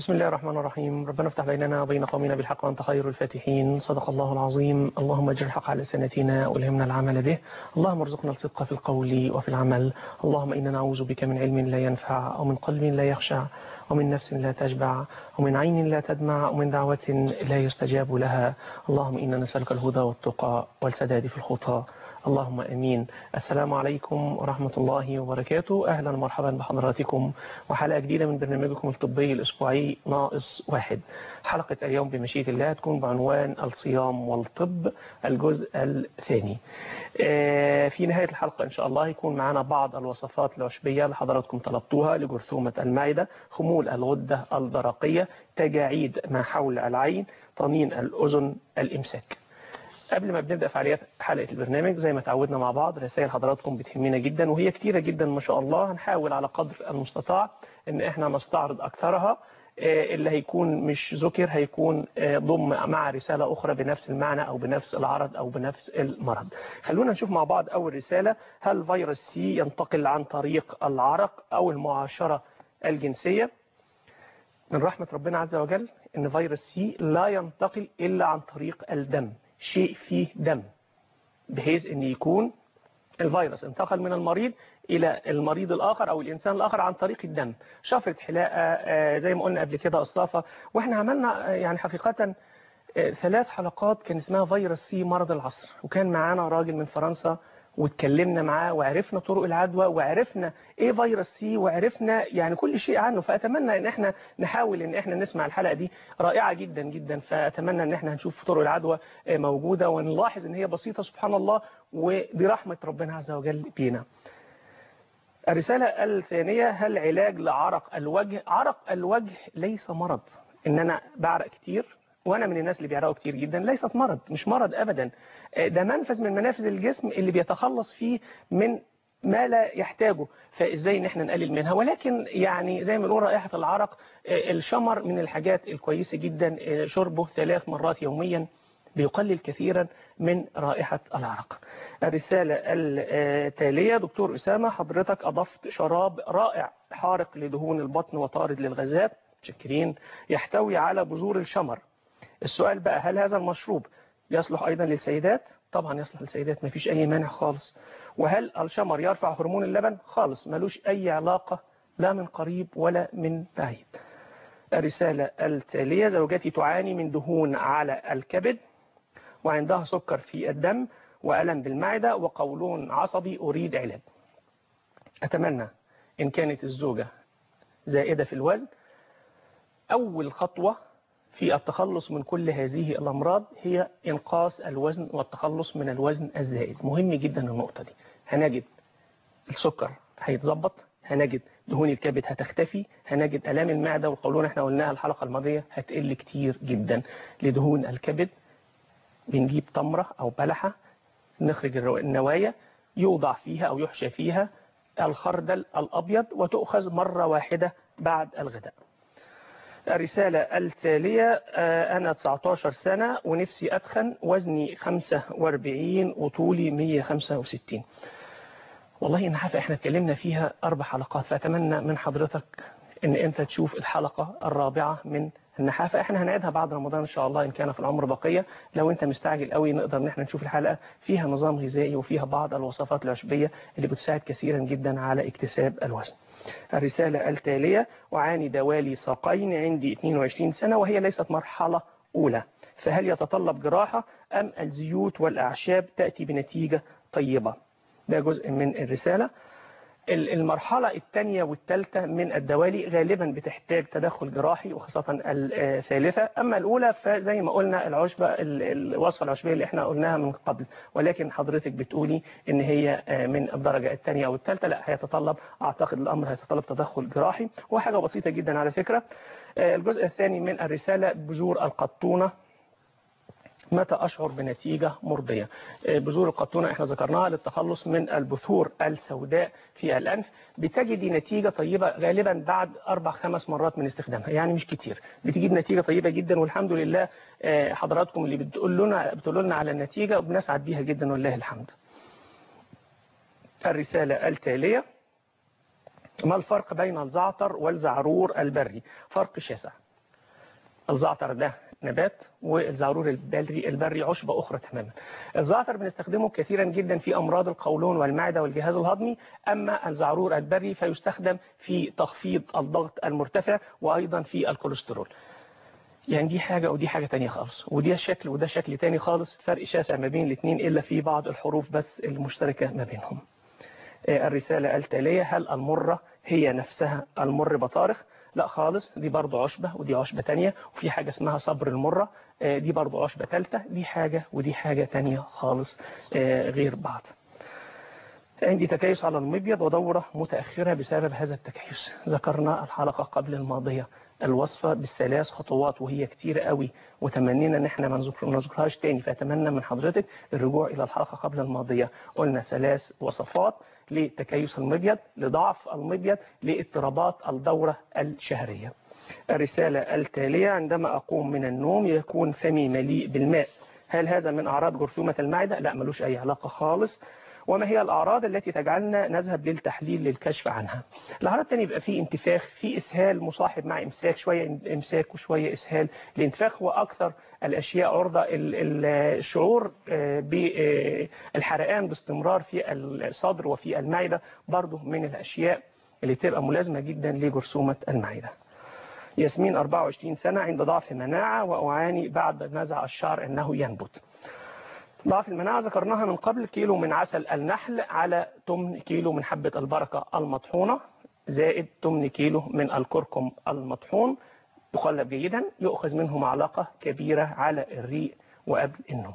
بسم الله الرحمن الرحيم ربنا افتح بيننا وبين قومنا بالحق وانت خير الفاتحين صدق الله العظيم اللهم اجر الحق على سنتنا والهمنا العمل به اللهم ارزقنا الصدق في القول وفي العمل اللهم إنا نعوذ بك من علم لا ينفع أو من قلب لا يخشع ومن نفس لا تشبع ومن عين لا تدمع ومن دعوة لا يستجاب لها اللهم إنا نسألك الهدى والتقى والسداد في الخطى اللهم امين السلام عليكم ورحمه الله وبركاته اهلا ومرحبا بحضراتكم وحلقه جديده من برنامجكم الطبي الاسبوعي ناقص واحد حلقه اليوم بمشيئه الله تكون بعنوان الصيام والطب الجزء الثاني في نهايه الحلقه ان شاء الله يكون معنا بعض الوصفات العشبيه اللي حضراتكم طلبتوها لجرثومه المعده خمول الغده الدرقيه تجاعيد ما حول العين طنين الاذن الامساك قبل ما بنبدا فعاليات حلقه البرنامج زي ما تعودنا مع بعض رسائل حضراتكم بتهمنا جدا وهي كتيره جدا ما شاء الله هنحاول على قدر المستطاع ان احنا نستعرض اكثرها اللي هيكون مش ذكر هيكون ضم مع رسالة أخرى بنفس المعنى أو بنفس العرض أو بنفس المرض خلونا نشوف مع بعض أول رسالة هل فيروس سي ينتقل عن طريق العرق أو المعاشرة الجنسية من رحمة ربنا عز وجل أن فيروس سي لا ينتقل إلا عن طريق الدم شيء فيه دم بحيث ان يكون الفيروس انتقل من المريض الى المريض الاخر او الانسان الاخر عن طريق الدم شفره حلاقه زي ما قلنا قبل كده قصافه واحنا عملنا يعني حقيقه ثلاث حلقات كان اسمها فيروس سي مرض العصر وكان معانا راجل من فرنسا واتكلمنا معاه وعرفنا طرق العدوى وعرفنا ايه فيروس سي وعرفنا يعني كل شيء عنه فاتمنى ان احنا نحاول ان احنا نسمع الحلقه دي رائعه جدا جدا فاتمنى ان احنا هنشوف طرق العدوى موجوده ونلاحظ ان هي بسيطه سبحان الله وبرحمه ربنا عز وجل بينا. الرساله الثانيه هل علاج لعرق الوجه؟ عرق الوجه ليس مرض ان انا بعرق كتير وانا من الناس اللي بيعرقوا كتير جدا ليست مرض مش مرض ابدا ده منفذ من منافذ الجسم اللي بيتخلص فيه من ما لا يحتاجه فازاي ان احنا نقلل منها ولكن يعني زي ما بنقول رائحه العرق الشمر من الحاجات الكويسه جدا شربه ثلاث مرات يوميا بيقلل كثيرا من رائحة العرق الرسالة التالية دكتور أسامة حضرتك أضفت شراب رائع حارق لدهون البطن وطارد للغازات شكرين يحتوي على بذور الشمر السؤال بقى هل هذا المشروب يصلح أيضا للسيدات طبعا يصلح للسيدات ما فيش أي مانع خالص وهل الشمر يرفع هرمون اللبن خالص ملوش أي علاقة لا من قريب ولا من بعيد الرسالة التالية زوجتي تعاني من دهون على الكبد وعندها سكر في الدم وألم بالمعدة وقولون عصبي أريد علاج أتمنى إن كانت الزوجة زائدة في الوزن أول خطوة في التخلص من كل هذه الأمراض هي إنقاص الوزن والتخلص من الوزن الزائد مهم جدا النقطة دي هنجد السكر هيتظبط هنجد دهون الكبد هتختفي هنجد ألام المعدة والقولون احنا قلناها الحلقة الماضية هتقل كتير جدا لدهون الكبد بنجيب تمرة أو بلحة نخرج النوايا يوضع فيها أو يحشى فيها الخردل الأبيض وتؤخذ مرة واحدة بعد الغداء الرسالة التالية أنا 19 سنة ونفسي أتخن وزني 45 وطولي 165 والله النحافة احنا اتكلمنا فيها أربع حلقات فأتمنى من حضرتك أن أنت تشوف الحلقة الرابعة من النحافة احنا هنعيدها بعد رمضان إن شاء الله إن كان في العمر بقية لو أنت مستعجل قوي نقدر ان احنا نشوف الحلقة فيها نظام غذائي وفيها بعض الوصفات العشبية اللي بتساعد كثيرا جدا على اكتساب الوزن الرسالة التالية أعاني دوالي ساقين عندي 22 سنة وهي ليست مرحلة أولى فهل يتطلب جراحة أم الزيوت والأعشاب تأتي بنتيجة طيبة ده جزء من الرسالة المرحلة الثانية والثالثة من الدوالي غالبا بتحتاج تدخل جراحي وخاصة الثالثة أما الأولى فزي ما قلنا العشبة الوصفة العشبية اللي احنا قلناها من قبل ولكن حضرتك بتقولي ان هي من الدرجة الثانية أو الثالثة لا هيتطلب أعتقد الأمر هيتطلب تدخل جراحي وحاجة بسيطة جدا على فكرة الجزء الثاني من الرسالة بذور القطونة متى أشعر بنتيجة مرضية بذور القطونة احنا ذكرناها للتخلص من البثور السوداء في الأنف بتجدي نتيجة طيبة غالبا بعد أربع خمس مرات من استخدامها يعني مش كتير بتجيب نتيجة طيبة جدا والحمد لله حضراتكم اللي بتقول لنا بتقولوا لنا على النتيجة وبنسعد بيها جدا والله الحمد الرسالة التالية ما الفرق بين الزعتر والزعرور البري فرق شاسع الزعتر ده نبات والزعرور البري البري عشبة أخرى تماما الزعتر بنستخدمه كثيرا جدا في أمراض القولون والمعدة والجهاز الهضمي أما الزعرور البري فيستخدم في تخفيض الضغط المرتفع وأيضا في الكوليسترول يعني دي حاجة ودي حاجة تانية خالص ودي شكل وده شكل تاني خالص فرق شاسع ما بين الاثنين إلا في بعض الحروف بس المشتركة ما بينهم الرسالة التالية هل المرة هي نفسها المر بطارخ لا خالص دي برضو عشبة ودي عشبة تانية وفي حاجة اسمها صبر المرة دي برضو عشبة تالتة دي حاجة ودي حاجة تانية خالص غير بعض عندي تكيس على المبيض ودورة متأخرة بسبب هذا التكيس ذكرنا الحلقة قبل الماضية الوصفة بالثلاث خطوات وهي كتير قوي وتمنينا ان احنا ما نذكرهاش تاني فاتمنى من حضرتك الرجوع الى الحلقة قبل الماضية قلنا ثلاث وصفات لتكيس المبيض لضعف المبيض لاضطرابات الدورة الشهرية الرسالة التالية عندما أقوم من النوم يكون فمي مليء بالماء هل هذا من أعراض جرثومة المعدة؟ لا ملوش أي علاقة خالص وما هي الأعراض التي تجعلنا نذهب للتحليل للكشف عنها الأعراض الثانية يبقى فيه انتفاخ في إسهال مصاحب مع إمساك شوية إمساك وشوية إسهال الانتفاخ هو أكثر الأشياء عرضة الشعور بالحرقان باستمرار في الصدر وفي المعدة برضه من الأشياء اللي تبقى ملازمة جدا لجرثومة المعدة ياسمين 24 سنة عند ضعف مناعة وأعاني بعد نزع الشعر أنه ينبت ضعف المناعة ذكرناها من قبل كيلو من عسل النحل على 8 كيلو من حبة البركة المطحونة زائد 8 كيلو من الكركم المطحون يخلب جيدا يؤخذ منه معلقة كبيرة على الريق وقبل النوم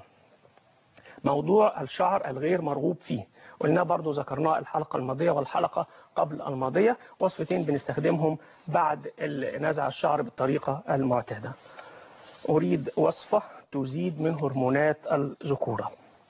موضوع الشعر الغير مرغوب فيه قلنا برضو ذكرناه الحلقة الماضية والحلقة قبل الماضية وصفتين بنستخدمهم بعد نزع الشعر بالطريقة المعتادة أريد وصفة تزيد من هرمونات الذكورة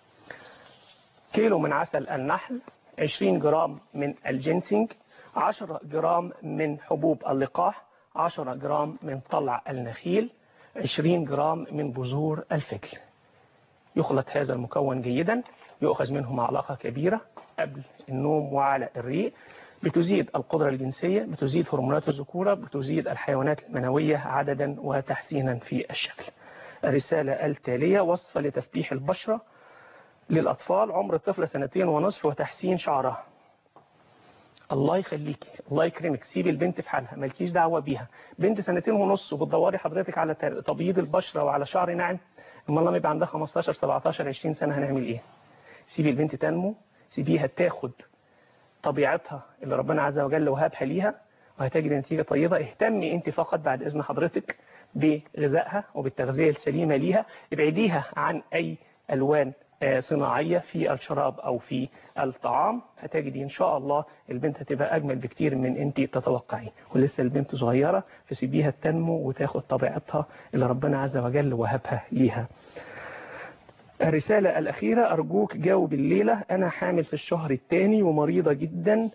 كيلو من عسل النحل 20 جرام من الجنسينج 10 جرام من حبوب اللقاح 10 جرام من طلع النخيل 20 جرام من بذور الفجل يخلط هذا المكون جيدا يؤخذ منه معلقة كبيرة قبل النوم وعلى الريق بتزيد القدرة الجنسية بتزيد هرمونات الذكورة بتزيد الحيوانات المنوية عددا وتحسينا في الشكل الرسالة التالية وصفة لتفتيح البشرة للأطفال عمر الطفل سنتين ونصف وتحسين شعرها الله يخليكي الله يكرمك سيبي البنت في حالها مالكيش دعوة بيها بنت سنتين ونص وبتدوري حضرتك على تبييض البشرة وعلى شعر ناعم اما لما يبقى عندها 15 17 20 سنة هنعمل ايه سيبي البنت تنمو سيبيها تاخد طبيعتها اللي ربنا عز وجل وهبها ليها وهتجد نتيجة طيبة اهتمي انت فقط بعد اذن حضرتك بغذائها وبالتغذية السليمة ليها ابعديها عن اي الوان صناعية في الشراب او في الطعام هتجدي ان شاء الله البنت هتبقى اجمل بكتير من انت تتوقعي ولسه البنت صغيرة فسيبيها تنمو وتاخد طبيعتها اللي ربنا عز وجل وهبها ليها الرسالة الأخيرة أرجوك جاوب الليلة أنا حامل في الشهر الثاني ومريضة جدا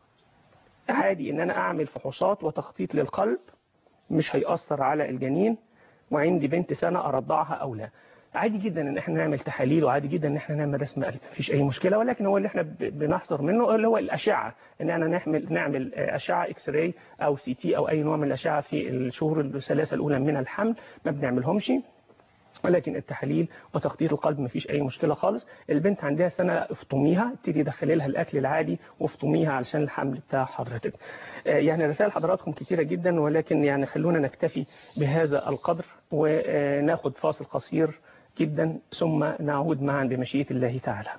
عادي إن أنا أعمل فحوصات وتخطيط للقلب مش هيأثر على الجنين وعندي بنت سنة أرضعها أو لا عادي جدا ان احنا نعمل تحاليل وعادي جدا ان احنا نعمل رسم قلب مفيش اي مشكله ولكن هو اللي احنا بنحذر منه اللي هو الاشعه ان احنا نعمل نعمل اشعه اكس راي او سي تي او اي نوع من الاشعه في الشهور الثلاثه الاولى من الحمل ما بنعملهمش ولكن التحاليل وتخطيط القلب مفيش اي مشكله خالص البنت عندها سنه افطميها تيجي دخلي لها الاكل العادي وافطميها علشان الحمل بتاع حضرتك يعني رسائل حضراتكم كتيره جدا ولكن يعني خلونا نكتفي بهذا القدر وناخد فاصل قصير جدا ثم نعود معا بمشيئه الله تعالى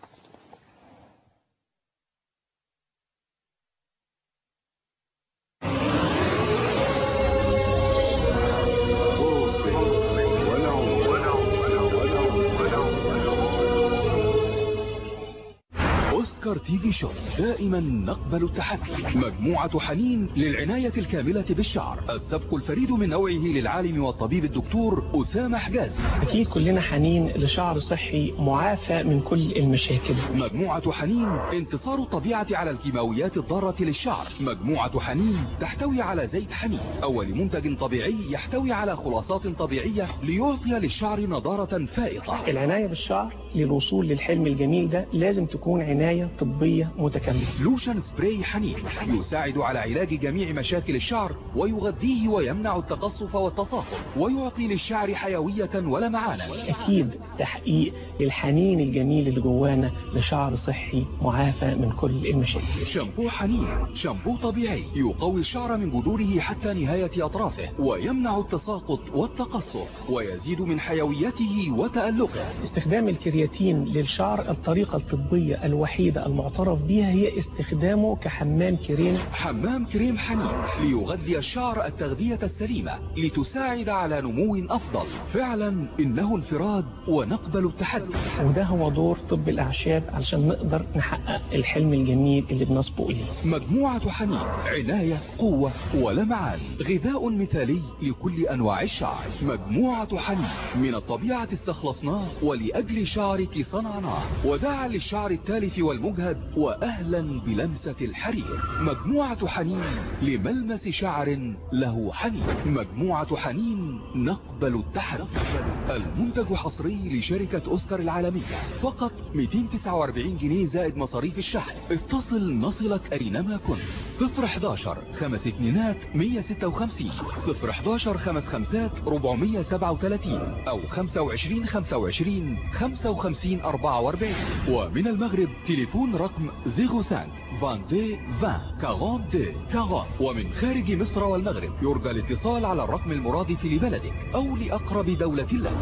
اوسكار تي في شوب دائما نقبل التحدي مجموعة حنين للعناية الكاملة بالشعر السبق الفريد من نوعه للعالم والطبيب الدكتور أسامة حجازي أكيد كلنا حنين لشعر صحي معافى من كل المشاكل مجموعة حنين انتصار الطبيعة على الكيماويات الضارة للشعر مجموعة حنين تحتوي على زيت حميد أول منتج طبيعي يحتوي على خلاصات طبيعية ليعطي للشعر نضارة فائقة العناية بالشعر للوصول للحلم الجميل ده لازم تكون عناية طبية طبية متكاملة لوشن سبراي حنين يساعد على علاج جميع مشاكل الشعر ويغذيه ويمنع التقصف والتصاقم ويعطي للشعر حيوية ولمعانا أكيد تحقيق للحنين الجميل اللي جوانا لشعر صحي معافى من كل المشاكل شامبو حنين شامبو طبيعي يقوي الشعر من جذوره حتى نهاية أطرافه ويمنع التساقط والتقصف ويزيد من حيويته وتألقه استخدام الكرياتين للشعر الطريقة الطبية الوحيدة المعترف بها هي استخدامه كحمام كريم حمام كريم حنين ليغذي الشعر التغذية السليمة لتساعد على نمو أفضل فعلا إنه انفراد ونقبل التحدي وده هو دور طب الأعشاب علشان نقدر نحقق الحلم الجميل اللي بنصبو إليه مجموعة حنين عناية قوة ولمعان غذاء مثالي لكل أنواع الشعر مجموعة حنين من الطبيعة استخلصناه ولأجل شعرك صنعناه وداعا للشعر التالف والمجهد وأهلا بلمسة الحرير مجموعة حنين لملمس شعر له حنين مجموعة حنين نقبل التحدي المنتج حصري لشركة أوسكار العالمية فقط 249 جنيه زائد مصاريف الشحن اتصل نصلك أينما كنت 011 خمس اتنينات 156 011 خمس خمسات 437 أو 25 25 55 44 ومن المغرب تليفون رقم 05 22 20 42 40 ومن خارج مصر والمغرب يرجى الاتصال على الرقم المرادف لبلدك أو لأقرب دولة لك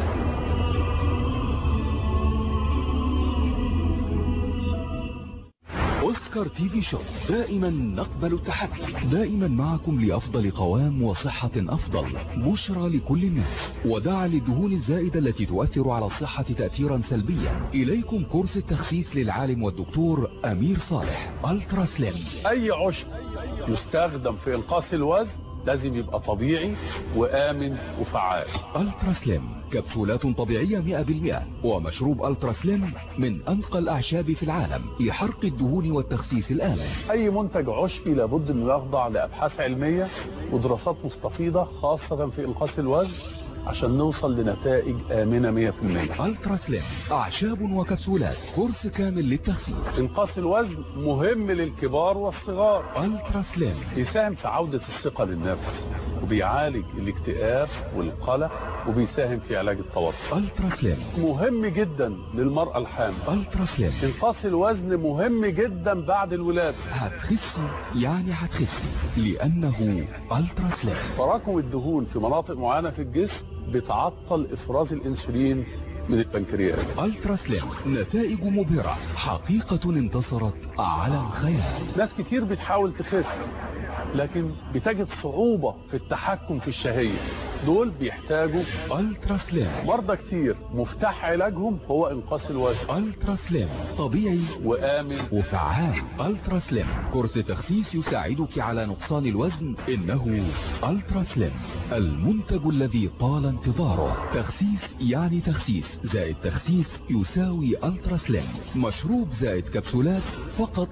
أوسكار تي في شوب دائما نقبل التحدي دائما معكم لأفضل قوام وصحة أفضل بشرى لكل الناس وداعا للدهون الزائدة التي تؤثر على الصحة تأثيرا سلبيا إليكم كورس التخسيس للعالم والدكتور أمير صالح ألترا سليم اي عشب يستخدم في انقاص الوزن لازم يبقى طبيعي وامن وفعال ألترا سليم كبسولات طبيعية 100% ومشروب ألترا سليم من أنقى الأعشاب في العالم لحرق الدهون والتخسيس الآمن اي منتج عشبي لابد انه يخضع لابحاث علميه ودراسات مستفيضه خاصه في انقاص الوزن عشان نوصل لنتائج امنه 100% ألترا سليم أعشاب وكبسولات كورس كامل للتخسيس انقاص الوزن مهم للكبار والصغار ألترا سليم بيساهم في عودة الثقة للنفس وبيعالج الاكتئاب والقلق وبيساهم في علاج التوتر ألترا سليم مهم جدا للمرأة الحامل ألترا سليم انقاص الوزن مهم جدا بعد الولادة هتخسي يعني هتخسي لأنه ألترا سليم تراكم الدهون في مناطق معينة في الجسم بتعطل افراز الانسولين من البنكرياس ألترا سليم نتائج مبهرة حقيقة انتصرت على الخيال ناس كتير بتحاول تخس لكن بتجد صعوبة في التحكم في الشهية دول بيحتاجوا ألترا سليم مرضى كتير مفتاح علاجهم هو انقاص الوزن ألترا سليم طبيعي وآمن وفعال ألترا سليم كورس تخسيس يساعدك على نقصان الوزن إنه ألترا سليم المنتج الذي طال انتظاره تخسيس يعني تخسيس زائد تخسيس يساوي ألترا سليم مشروب زائد كبسولات فقط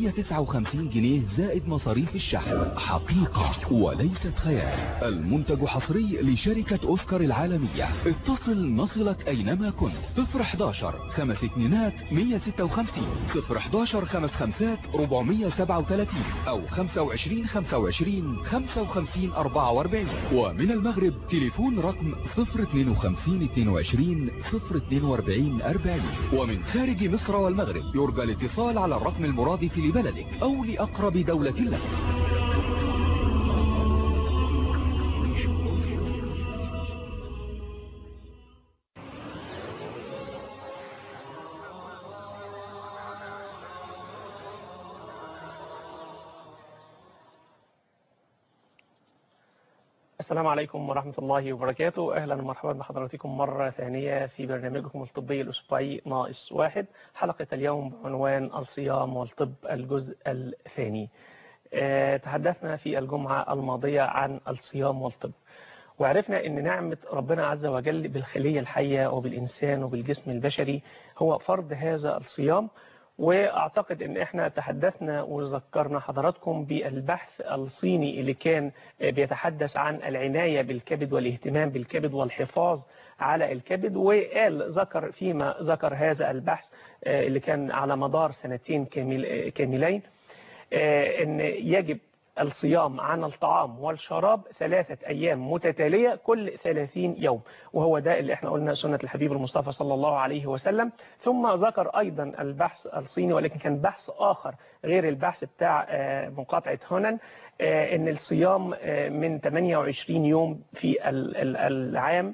159 جنيه زائد مصاريف الشحن حقيقة وليست خيال المنتج حصري لشركة أوسكار العالمية اتصل نصلك أينما كنت 011 خمس اتنينات 156 011 خمس خمسات 437 أو 25 25 55 44 ومن المغرب تليفون رقم 052 22 042 40 ومن خارج مصر والمغرب يرجى الاتصال على الرقم المرادف لبلدك أو لأقرب دولة لك السلام عليكم ورحمة الله وبركاته أهلا ومرحبا بحضراتكم مرة ثانية في برنامجكم الطبي الأسبوعي ناقص واحد حلقة اليوم بعنوان الصيام والطب الجزء الثاني آه، تحدثنا في الجمعة الماضية عن الصيام والطب وعرفنا ان نعمة ربنا عز وجل بالخلية الحية وبالإنسان وبالجسم البشري هو فرض هذا الصيام واعتقد ان احنا تحدثنا وذكرنا حضراتكم بالبحث الصيني اللي كان بيتحدث عن العناية بالكبد والاهتمام بالكبد والحفاظ على الكبد وقال ذكر فيما ذكر هذا البحث اللي كان على مدار سنتين كامل كاملين ان يجب الصيام عن الطعام والشراب ثلاثة أيام متتالية كل ثلاثين يوم وهو ده اللي احنا قلنا سنة الحبيب المصطفى صلى الله عليه وسلم ثم ذكر أيضا البحث الصيني ولكن كان بحث آخر غير البحث بتاع مقاطعة هونن ان الصيام من 28 يوم في العام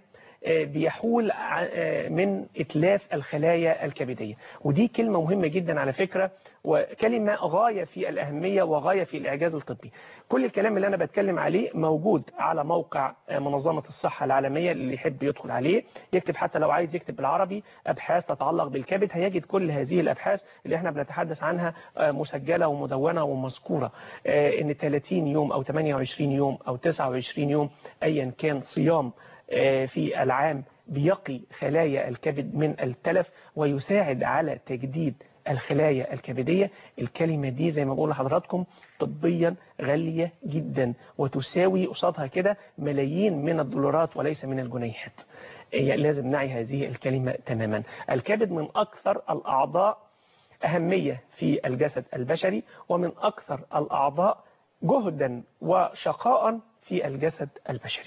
بيحول من إتلاف الخلايا الكبدية ودي كلمة مهمة جدا على فكرة وكلمة غاية في الأهمية وغاية في الإعجاز الطبي كل الكلام اللي أنا بتكلم عليه موجود على موقع منظمة الصحة العالمية اللي يحب يدخل عليه يكتب حتى لو عايز يكتب بالعربي أبحاث تتعلق بالكبد هيجد كل هذه الأبحاث اللي احنا بنتحدث عنها مسجلة ومدونة ومذكورة إن 30 يوم أو 28 يوم أو 29 يوم أيا كان صيام في العام بيقي خلايا الكبد من التلف ويساعد على تجديد الخلايا الكبدية الكلمة دي زي ما بقول لحضراتكم طبيا غالية جدا وتساوي قصادها كده ملايين من الدولارات وليس من الجنيهات لازم نعي هذه الكلمة تماما الكبد من أكثر الأعضاء أهمية في الجسد البشري ومن أكثر الأعضاء جهدا وشقاء في الجسد البشري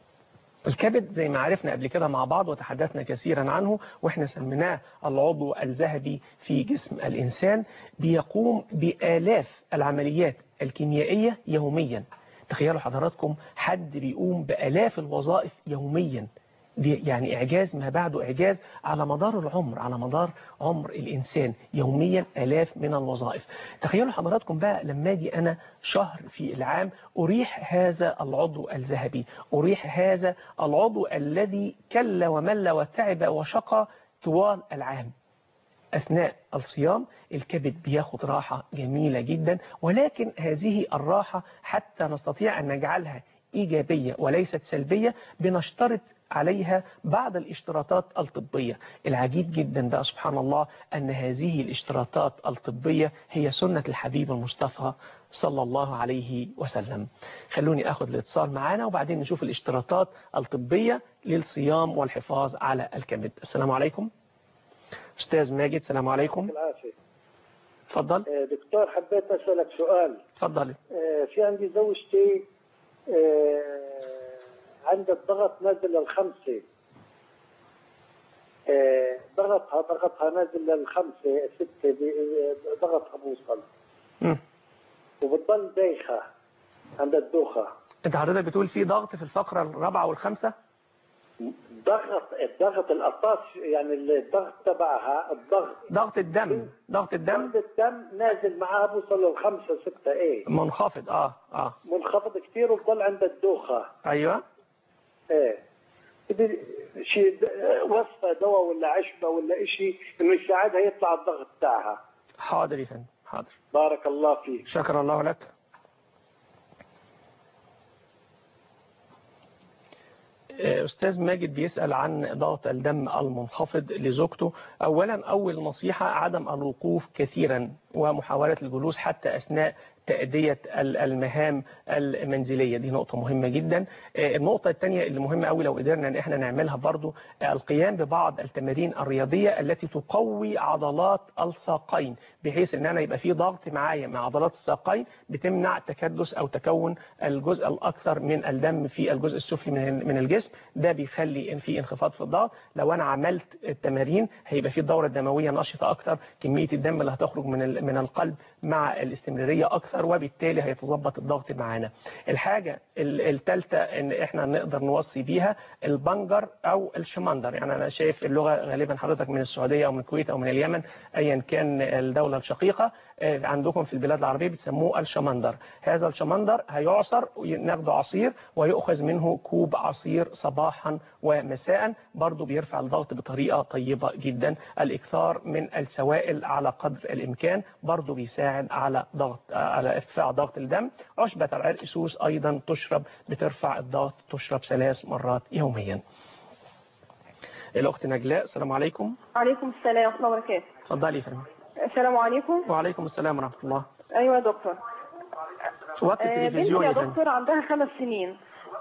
الكبد زي ما عرفنا قبل كده مع بعض وتحدثنا كثيرا عنه واحنا سميناه العضو الذهبي في جسم الإنسان بيقوم بآلاف العمليات الكيميائية يوميا تخيلوا حضراتكم حد بيقوم بآلاف الوظائف يوميا دي يعني إعجاز ما بعده إعجاز على مدار العمر على مدار عمر الإنسان يوميا ألاف من الوظائف تخيلوا حضراتكم بقى لما أجي أنا شهر في العام أريح هذا العضو الذهبي أريح هذا العضو الذي كل ومل وتعب وشقى طوال العام أثناء الصيام الكبد بياخد راحة جميلة جدا ولكن هذه الراحة حتى نستطيع أن نجعلها إيجابية وليست سلبية بنشترط عليها بعض الاشتراطات الطبية العجيب جدا بقى سبحان الله أن هذه الاشتراطات الطبية هي سنة الحبيب المصطفى صلى الله عليه وسلم خلوني أخذ الاتصال معانا وبعدين نشوف الاشتراطات الطبية للصيام والحفاظ على الكبد السلام عليكم أستاذ ماجد السلام عليكم العافية تفضل دكتور حبيت أسألك سؤال تفضل في عندي زوجتي عندها الضغط نازل للخمسة ضغطها ضغطها نازل للخمسة ستة ضغطها بوصل وبتضل دايخة عندها الدوخة انت حضرتك بتقول في ضغط في الفقرة الرابعة والخامسة ضغط الضغط القطاس يعني الضغط تبعها الضغط ضغط الدم ضغط الدم ضغط الدم نازل معاها بوصل للخمسة ستة ايه منخفض اه اه منخفض كثير وبضل عندها الدوخة ايوه ايه بدي شيء وصفة دواء ولا عشبة ولا شيء انه يساعدها يطلع الضغط تاعها حاضر يا فندم حاضر بارك الله فيك شكر الله لك أستاذ ماجد بيسأل عن ضغط الدم المنخفض لزوجته أولا أول نصيحة عدم الوقوف كثيرا ومحاولة الجلوس حتى أثناء تأدية المهام المنزلية دي نقطة مهمة جدا النقطة الثانية اللي مهمة قوي لو قدرنا ان احنا نعملها برضو القيام ببعض التمارين الرياضية التي تقوي عضلات الساقين بحيث ان انا يبقى في ضغط معايا مع عضلات الساقين بتمنع تكدس او تكون الجزء الاكثر من الدم في الجزء السفلي من من الجسم ده بيخلي ان في انخفاض في الضغط لو انا عملت التمارين هيبقى في الدورة الدموية نشطة اكثر كمية الدم اللي هتخرج من من القلب مع الاستمرارية اكثر اكثر وبالتالي هيتظبط الضغط معانا الحاجة الثالثة ان احنا نقدر نوصي بيها البنجر او الشمندر يعني انا شايف اللغة غالبا حضرتك من السعودية او من الكويت او من اليمن ايا كان الدولة الشقيقة عندكم في البلاد العربية بتسموه الشمندر هذا الشمندر هيعصر ناخده عصير ويؤخذ منه كوب عصير صباحا ومساء برضو بيرفع الضغط بطريقة طيبة جدا الاكثار من السوائل على قدر الامكان برضو بيساعد على ضغط على ارتفاع ضغط الدم عشبة العرق سوس ايضا تشرب بترفع الضغط تشرب ثلاث مرات يوميا الاخت نجلاء السلام عليكم عليكم السلام ورحمه الله وبركاته اتفضلي يا فندم السلام عليكم وعليكم السلام ورحمة الله ايوه يا دكتور وقت آه، بنتي التلفزيون يا يا فندم دكتور عندها خمس سنين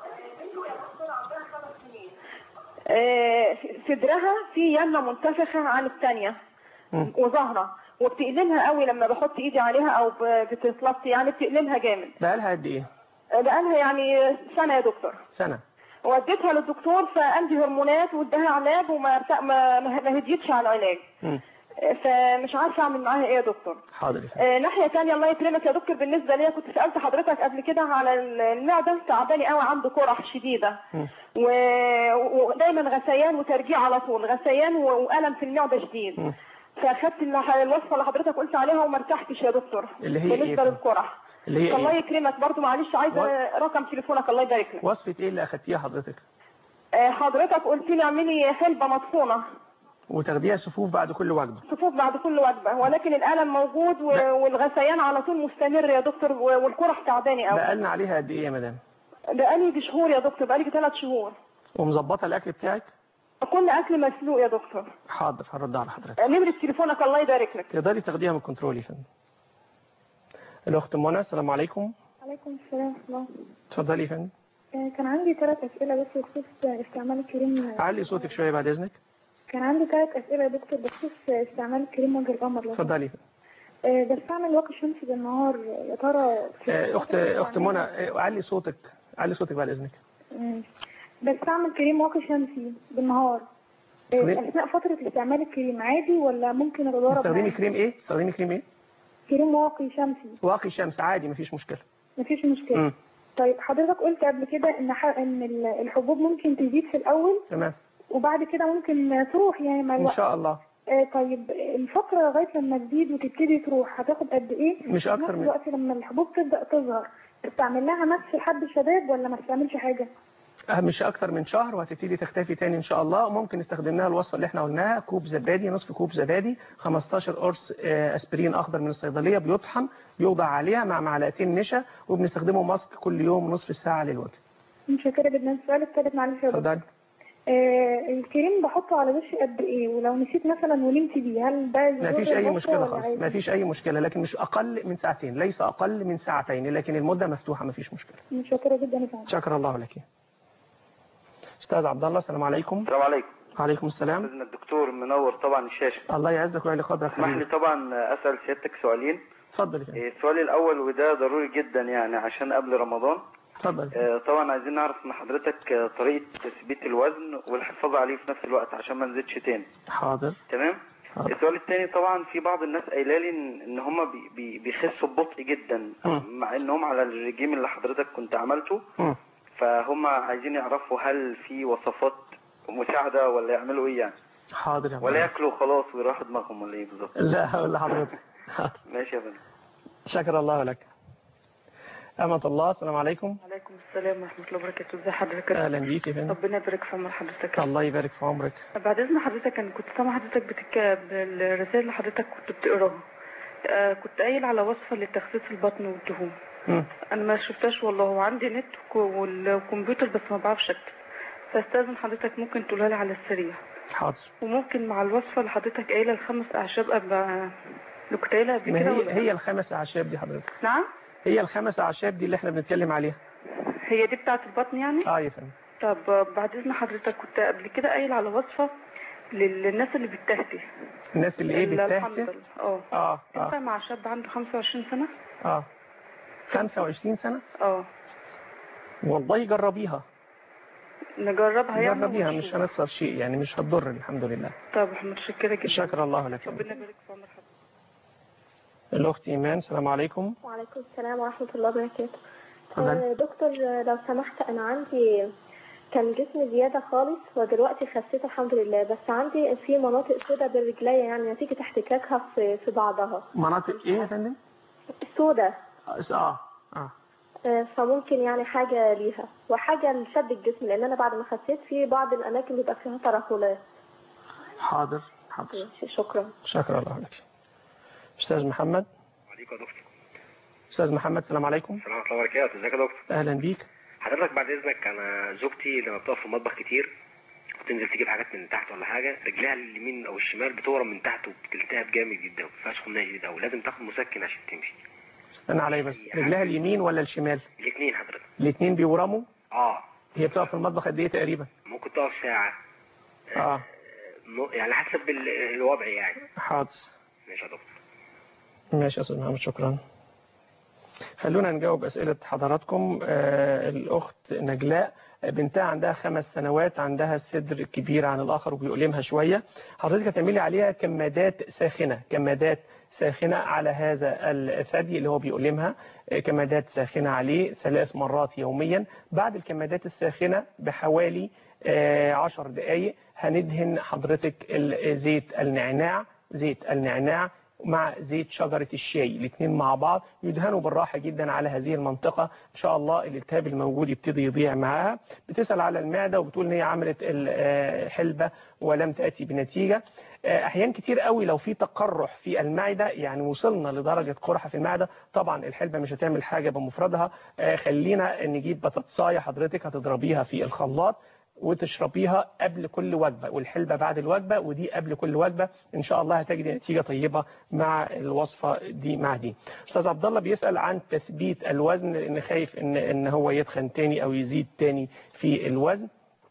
آه، صدرها في يمنة منتفخة عن الثانية مم. وظهرها وبتقلمها قوي لما بحط ايدي عليها او ب- بتتلط يعني بتقلمها جامد بقالها قد ايه آه، بقالها يعني سنة يا دكتور سنة وديتها للدكتور فقال دي هرمونات واداها علاج وما ما ما ما هديتش على العلاج مم. آه، فمش عارفه اعمل معاها ايه يا دكتور حاضر يا فندم آه، ناحية تانية الله يكرمك يا دكتور بالنسبة ليا كنت سألت حضرتك قبل كده على المعدة تعباني قوي عنده قرح شديدة مم. و- ودايما غثيان وترجيع على طول غثيان و- وألم في المعدة شديد مم. فاخدت الح- الوصفة اللي حضرتك قلت عليها وما ارتحتش يا دكتور اللي هي إيه بالنسبة طب؟ للقرح اللي هي الله ايه يكرمك برضو معلش عايزة رقم تليفونك الله يبارك لك وصفة ايه اللي اخدتيها حضرتك آه، حضرتك قلت لي اعملي حلبة مطحونة وتاخديها صفوف بعد كل وجبة صفوف بعد كل وجبة ولكن الألم موجود و- لا. والغثيان على طول مستمر يا دكتور و- والقرح تعباني قوي بقالنا عليها قد ايه يا مدام بقالي دي شهور يا دكتور بقالي ثلاث شهور ومظبطة الاكل بتاعك كل اكل مسلوق يا دكتور حاضر هرد على حضرتك نمرة تليفونك الله يبارك لك تقدري تاخديها من الكنترول يا فندم الاخت منى السلام عليكم عليكم السلام ورحمة الله اتفضلي يا فندم آه، كان عندي ثلاث أسئلة بس بخصوص استعمال الكريم علي صوتك شوية بعد اذنك كان عندي ثلاث أسئلة يا دكتور بخصوص استعمال الكريم وجه القمر لو اتفضلي يا فندم. آه، بستعمل واقي شمسي بالنهار يا ترى في- آه، اخت اخت منى آه، علي صوتك علي صوتك بعد اذنك مم. بستعمل كريم واقي شمسي بالنهار آه، تستخدمي- أثناء فترة استعمال الكريم عادي ولا ممكن أتضارب تستخدمي معاه؟ كريم ايه تستخدمي كريم ايه كريم واقي شمسي واقي شمس عادي مفيش مشكلة مفيش مشكلة مم. طيب حضرتك قلت قبل كده ان ح... ان ال- الحبوب ممكن تزيد في الاول تمام وبعد كده ممكن تروح يعني مع ان الوقت شاء الله آه طيب الفترة لغاية لما تزيد وتبتدي تروح هتاخد قد ايه؟ مش في أكتر نفس من- الوقت لما الحبوب تبدأ تظهر تستعمل لها مسح لحد الشباب ولا ما تستعملش حاجة؟ آه، مش اكتر من شهر وهتبتدي تختفي تاني ان شاء الله ممكن نستخدم لها الوصفه اللي احنا قلناها كوب زبادي نصف كوب زبادي 15 قرص آه، اسبرين اخضر من الصيدليه بيطحن يوضع عليها مع معلقتين نشا وبنستخدمه ماسك كل يوم نصف ساعه للوجه متشكرة جدا السؤال الثالث معلش يا دكتور اتفضلي آه الكريم بحطه على وشي قد ايه ولو نسيت مثلا ونمت بيه هل ده ما يضر فيش اي البشرة مشكله ولا خالص عادي؟ ما فيش اي مشكله لكن مش اقل من ساعتين ليس اقل من ساعتين لكن المده مفتوحه ما فيش مشكله متشكرة جدا يا فندم شكر الله لك استاذ عبد الله السلام عليكم السلام عليكم وعليكم السلام باذن الدكتور منور طبعا الشاشه الله يعزك ويعلي قدرك اسمح لي حبيبي طبعا اسال سيادتك سؤالين اتفضل يا فندم إيه، السؤال الاول وده ضروري جدا يعني عشان قبل رمضان اتفضل آه، طبعا عايزين نعرف من حضرتك آه، طريقه تثبيت الوزن والحفاظ عليه في نفس الوقت عشان ما نزيدش تاني حاضر تمام حاضر. السؤال الثاني طبعا في بعض الناس قايله لي ان إن هم بي بي بيخسوا ببطء جدا مم. مع انهم على الرجيم اللي حضرتك كنت عملته مم. فهم عايزين يعرفوا هل في وصفات مساعده ولا يعملوا ايه يعني حاضر يا ولا فندم. ياكلوا خلاص ويروحوا دماغهم ولا ايه بالظبط لا هقول لحضرتك حاضر. ماشي يا فندم شكر الله لك أمة الله السلام عليكم عليكم السلام ورحمة الله وبركاته ازي حضرتك أهلا بيك يا فندم ربنا يبارك في عمر حضرتك الله يبارك في عمرك بعد اذن حضرتك انا كنت سامعه حضرتك بتك بالرسائل اللي حضرتك كنت بتقراها آه كنت قايل على وصفة لتخسيس البطن والدهون مم. انا ما شفتهاش والله وعندي نت وك- والكمبيوتر بس ما بعرفش اكتب فاستاذن حضرتك ممكن تقولها لي على السريع حاضر وممكن مع الوصفة اللي حضرتك قايلة الخمس اعشاب ابقى اللي كنت قايلها قبل ما كده هي ولا هي الخمس أعشاب دي حضرتك نعم هي الخمس أعشاب دي اللي احنا بنتكلم عليها هي دي بتاعة البطن يعني اه يا فندم طب بعد اذن حضرتك كنت قبل كده قايل على وصفة للناس اللي بتهتي الناس اللي ايه اللي الحمد بتهته لله اه اه ينفع اه مع شاب عنده 25 سنة اه 25 سنة اه والله جربيها نجربها يعني جربيها ونشوف. مش هنخسر شيء يعني مش هتضر الحمد لله طب متشكرة جدا شكر الله لك ربنا يبارك في عمر حضرتك الأخت إيمان السلام عليكم وعليكم السلام ورحمة الله وبركاته اتفضل. آه، دكتور آه، لو سمحت أنا عندي كان جسمي زيادة خالص ودلوقتي خسيت الحمد لله بس عندي في مناطق سودة بالرجلية يعني نتيجة احتكاكها في في بعضها مناطق ايه يا فندم؟ سودة اه اه اه آه، فممكن يعني حاجة ليها وحاجة لشد الجسم لأن أنا بعد ما خسيت في بعض الأماكن بيبقى فيها ترهلات حاضر حاضر ماشي، شكرا شكرا الله لك أستاذ محمد عليكم يا دكتور أستاذ محمد السلام عليكم السلام ورحمه الله وبركاته ازيك يا دكتور أهلا بيك حضرتك بعد اذنك انا زوجتي لما بتقف في المطبخ كتير تنزل تجيب حاجات من تحت ولا حاجه رجلها اليمين او الشمال بتورم من تحت وبتلتهب جامد جدا ما فيهاش خناقه جدا قوي لازم تاخد مسكن عشان تمشي استنى عليا بس رجلها اليمين ولا الشمال الاثنين حضرتك الاثنين بيورموا اه هي بتقف في المطبخ قد ايه تقريبا ممكن تقف ساعه اه نو- يعني حسب ال- الوضع يعني حاضر ماشي يا دكتور ماشي يا استاذ محمد شكرا خلونا نجاوب اسئله حضراتكم آه الاخت نجلاء بنتها عندها خمس سنوات عندها الصدر كبير عن الاخر وبيؤلمها شويه حضرتك هتعملي عليها كمادات ساخنه كمادات ساخنه على هذا الثدي اللي هو بيؤلمها آه، كمادات ساخنه عليه ثلاث مرات يوميا بعد الكمادات الساخنه بحوالي آه، عشر دقائق هندهن حضرتك ال- زيت النعناع زيت النعناع مع زيت شجرة الشاي الاثنين مع بعض يدهنوا بالراحة جدا على هذه المنطقة إن شاء الله الالتهاب الموجود يبتدي يضيع معاها بتسأل على المعدة وبتقول إن هي عملت الحلبة ولم تأتي بنتيجة آه، أحيان كتير قوي لو في تقرح في المعدة يعني وصلنا لدرجة قرحة في المعدة طبعا الحلبة مش هتعمل حاجة بمفردها آه، خلينا نجيب بطاطساية حضرتك هتضربيها في الخلاط وتشربيها قبل كل وجبة والحلبة بعد الوجبة ودي قبل كل وجبة إن شاء الله هتجد نتيجة طيبة مع الوصفة دي مع دي أستاذ عبد الله بيسأل عن تثبيت الوزن لأن خايف إن, إن هو يتخن تاني أو يزيد تاني في الوزن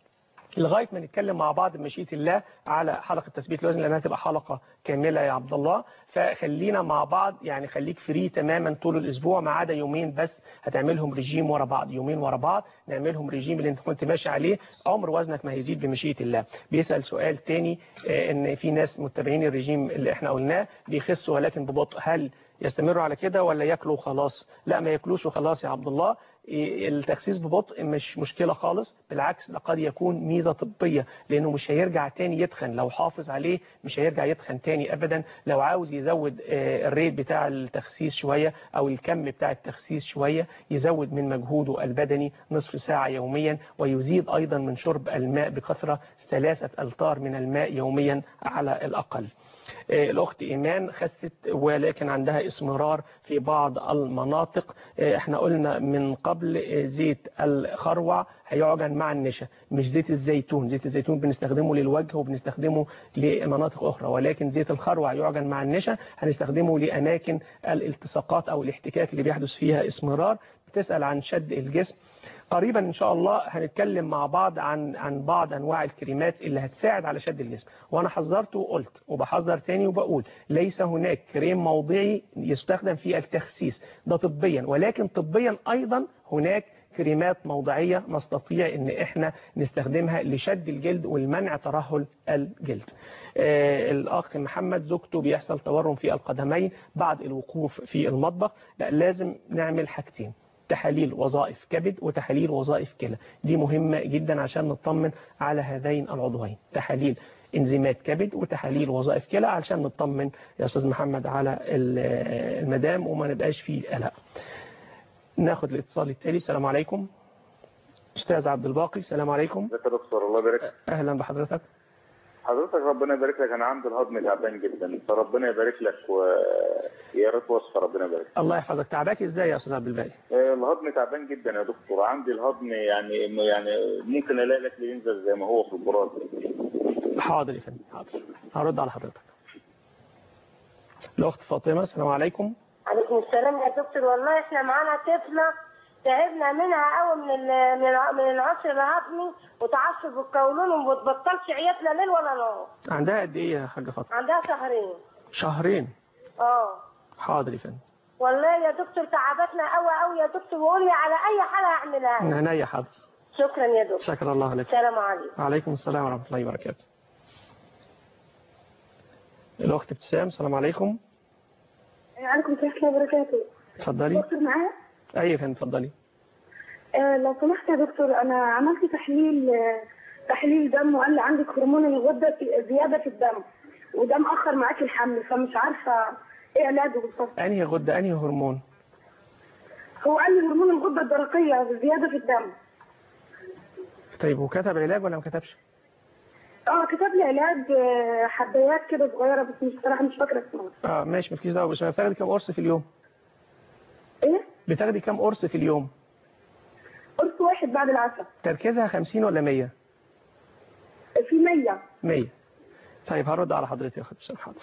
لغايه ما نتكلم مع بعض بمشيئه الله على حلقه تثبيت الوزن لانها تبقى حلقه كامله يا عبد الله فخلينا مع بعض يعني خليك فري تماما طول الاسبوع ما عدا يومين بس هتعملهم رجيم ورا بعض يومين ورا بعض نعملهم رجيم اللي انت كنت ماشي عليه عمر وزنك ما هيزيد بمشيئه الله بيسال سؤال تاني آه، ان في ناس متبعين الرجيم اللي احنا قلناه بيخسوا ولكن ببطء هل يستمروا على كده ولا ياكلوا وخلاص لا ما ياكلوش وخلاص يا عبد الله التخسيس ببطء مش مشكلة خالص بالعكس ده قد يكون ميزة طبية لأنه مش هيرجع تاني يتخن لو حافظ عليه مش هيرجع يتخن تاني أبدا لو عاوز يزود آه، الريت بتاع التخسيس شوية أو الكم بتاع التخسيس شوية يزود من مجهوده البدني نصف ساعة يوميا ويزيد أيضا من شرب الماء بكثرة ثلاثة ألتار من الماء يوميا على الأقل آه، الأخت إيمان خست ولكن عندها اسمرار في بعض المناطق آه، احنا قلنا من قبل آه، زيت الخروع هيعجن مع النشا مش زيت الزيتون زيت الزيتون بنستخدمه للوجه وبنستخدمه لمناطق أخرى ولكن زيت الخروع يعجن مع النشا هنستخدمه لأماكن الالتصاقات أو الاحتكاك اللي بيحدث فيها اسمرار بتسأل عن شد الجسم قريبا ان شاء الله هنتكلم مع بعض عن عن بعض انواع الكريمات اللي هتساعد على شد الجسم وانا حذرت وقلت وبحذر تاني وبقول ليس هناك كريم موضعي يستخدم في التخسيس ده طبيا ولكن طبيا ايضا هناك كريمات موضعية نستطيع ان احنا نستخدمها لشد الجلد والمنع ترهل الجلد آه الاخ محمد زوجته بيحصل تورم في القدمين بعد الوقوف في المطبخ لا لازم نعمل حاجتين تحاليل وظائف كبد وتحاليل وظائف كلى دي مهمة جدا عشان نطمن على هذين العضوين تحاليل انزيمات كبد وتحاليل وظائف كلى عشان نطمن يا استاذ محمد على ال- المدام وما نبقاش فيه قلق ناخد الاتصال التالي السلام عليكم استاذ عبد الباقي السلام عليكم ازيك يا دكتور الله يبارك لك. اهلا بحضرتك حضرتك ربنا يبارك لك انا عندي الهضم تعبان جدا فربنا يبارك لك ويا ريت وصفه ربنا يبارك لك. الله يحفظك تعباك ازاي يا استاذ عبد الباقي آه، الهضم تعبان جدا يا دكتور عندي الهضم يعني يعني ممكن الاقي الاكل ينزل زي ما هو في البراز حاضر يا فندم حاضر هرد على حضرتك الاخت فاطمه السلام عليكم عليكم السلام يا دكتور والله احنا معانا طفله تعبنا منها قوي من ال- من الع- من العسر الهضمي وتعصب القولون وما بتبطلش عياط لا ليل ولا نهار عندها قد ايه يا حاجه فاطمه عندها شهرين شهرين اه حاضر يا فندم والله يا دكتور تعبتنا قوي قوي يا دكتور وقول لي على اي حاجه اعملها من عينيا حاضر شكرا يا دكتور شكر الله لك السلام عليكم وعليكم السلام ورحمه الله وبركاته الاخت ابتسام السلام عليكم عليكم ورحمة الله وبركاته اتفضلي دكتور معايا اي يا فندم اتفضلي آه لو سمحت يا دكتور أنا عملت تحليل آه تحليل دم وقال لي عندك هرمون الغدة في زيادة في الدم وده مأخر معاكي الحمل فمش عارفة إيه علاجه بالظبط انهي غده انهي هرمون هو قال لي هرمون الغدة الدرقية زيادة في الدم طيب وكتب علاج ولا ما كتبش اه كتب لي علاج آه، حبايات كده صغيرة بس مش صراحة مش فاكرة اسمها اه ماشي مفيش دعوه بس بتاخدي كام قرص في اليوم ايه بتاخدي كام قرص في اليوم قرص واحد بعد العشاء تركيزها 50 ولا 100 في 100 100 طيب هرد على حضرتك يا اخت حسام حاضر